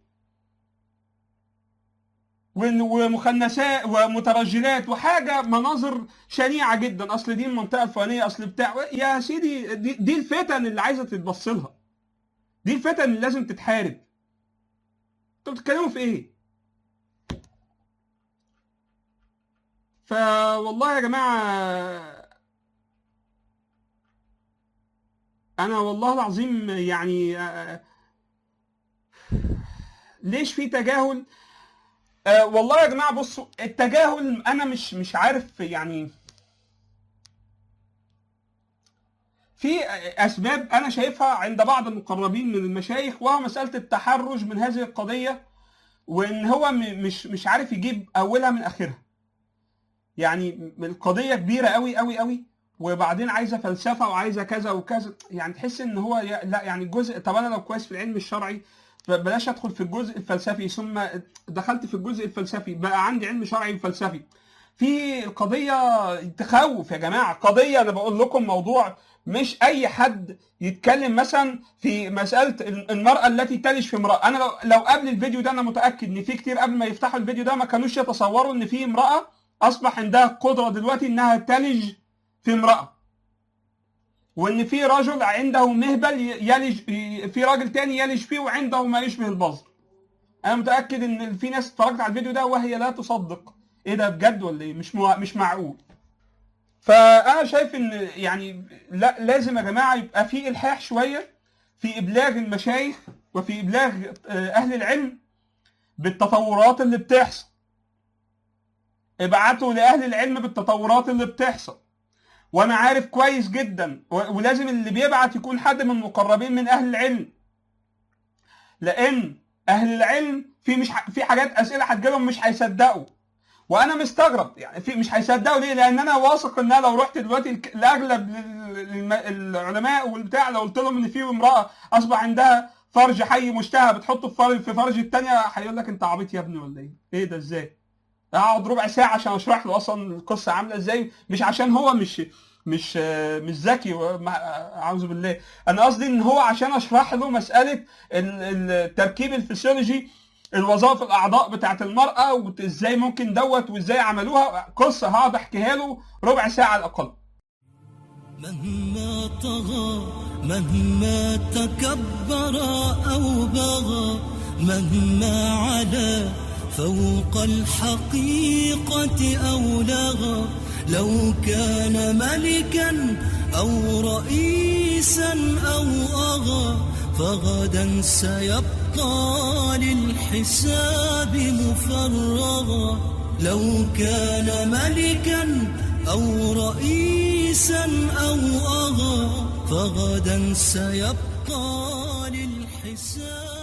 ون- ومخنثات ومترجلات وحاجه مناظر شنيعه جدا اصل دي المنطقه الفلانيه اصل بتاع يا سيدي دي, دي الفتن اللي عايزه تتبص لها دي الفتن اللي لازم تتحارب انتوا بتتكلموا في ايه؟ فوالله يا جماعه انا والله العظيم يعني آه، ليش في تجاهل آه، والله يا جماعه بصوا التجاهل انا مش مش عارف يعني في اسباب انا شايفها عند بعض المقربين من المشايخ وهو مساله التحرج من هذه القضيه وان هو م- مش مش عارف يجيب اولها من اخرها يعني القضيه كبيره قوي قوي قوي وبعدين عايزه فلسفه وعايزه كذا وكذا يعني تحس ان هو ي- لا يعني الجزء طب انا لو كويس في العلم الشرعي ب- بلاش ادخل في الجزء الفلسفي ثم دخلت في الجزء الفلسفي بقى عندي علم شرعي وفلسفي في القضيه تخوف يا جماعه قضيه انا بقول لكم موضوع مش اي حد يتكلم مثلا في مساله المراه التي تلج في امراه انا لو, لو قبل الفيديو ده انا متاكد ان في كتير قبل ما يفتحوا الفيديو ده ما كانوش يتصوروا ان في امراه اصبح عندها قدره دلوقتي انها تلج في امراه وان في رجل عنده مهبل يلج في راجل تاني يلج فيه وعنده ما يشبه البظر انا متاكد ان في ناس اتفرجت على الفيديو ده وهي لا تصدق ايه ده بجد ولا ايه مش مو... مش معقول فانا شايف ان يعني لا لازم يا جماعه يبقى في الحاح شويه في ابلاغ المشايخ وفي ابلاغ آه، اهل العلم بالتطورات اللي بتحصل ابعتوا لاهل العلم بالتطورات اللي بتحصل وانا عارف كويس جدا و- ولازم اللي بيبعت يكون حد من المقربين من اهل العلم لان اهل العلم في مش ح... في حاجات اسئله هتجيلهم مش هيصدقوا وانا مستغرب يعني في مش هيصدقوا ليه لان انا واثق ان انا لو رحت دلوقتي الك- لاغلب ال- الم- العلماء والبتاع لو قلت لهم ان في امراه اصبح عندها فرج حي مشتهى بتحطه في فرج في فرج الثانيه هيقول لك انت عبيط يا ابني ولا ايه؟ ايه ده ازاي؟ اقعد ربع ساعه عشان اشرح له اصلا القصه عامله ازاي مش عشان هو مش مش آه، مش ذكي ومع- آه، اعوذ بالله انا قصدي ان هو عشان اشرح له مساله ال- التركيب الفسيولوجي الوظائف الاعضاء بتاعت المراه وازاي ممكن دوت وازاي عملوها قصه هقعد احكيها له ربع ساعه على الاقل مهما طغى مهما تكبر أو بغى مهما علا فوق الحقيقة أو لغى لو كان ملكا أو رئيسا أو أغى فغدا سيبقى للحساب مفرغا لو كان ملكا أو رئيسا أو أغى فغدا سيبقى للحساب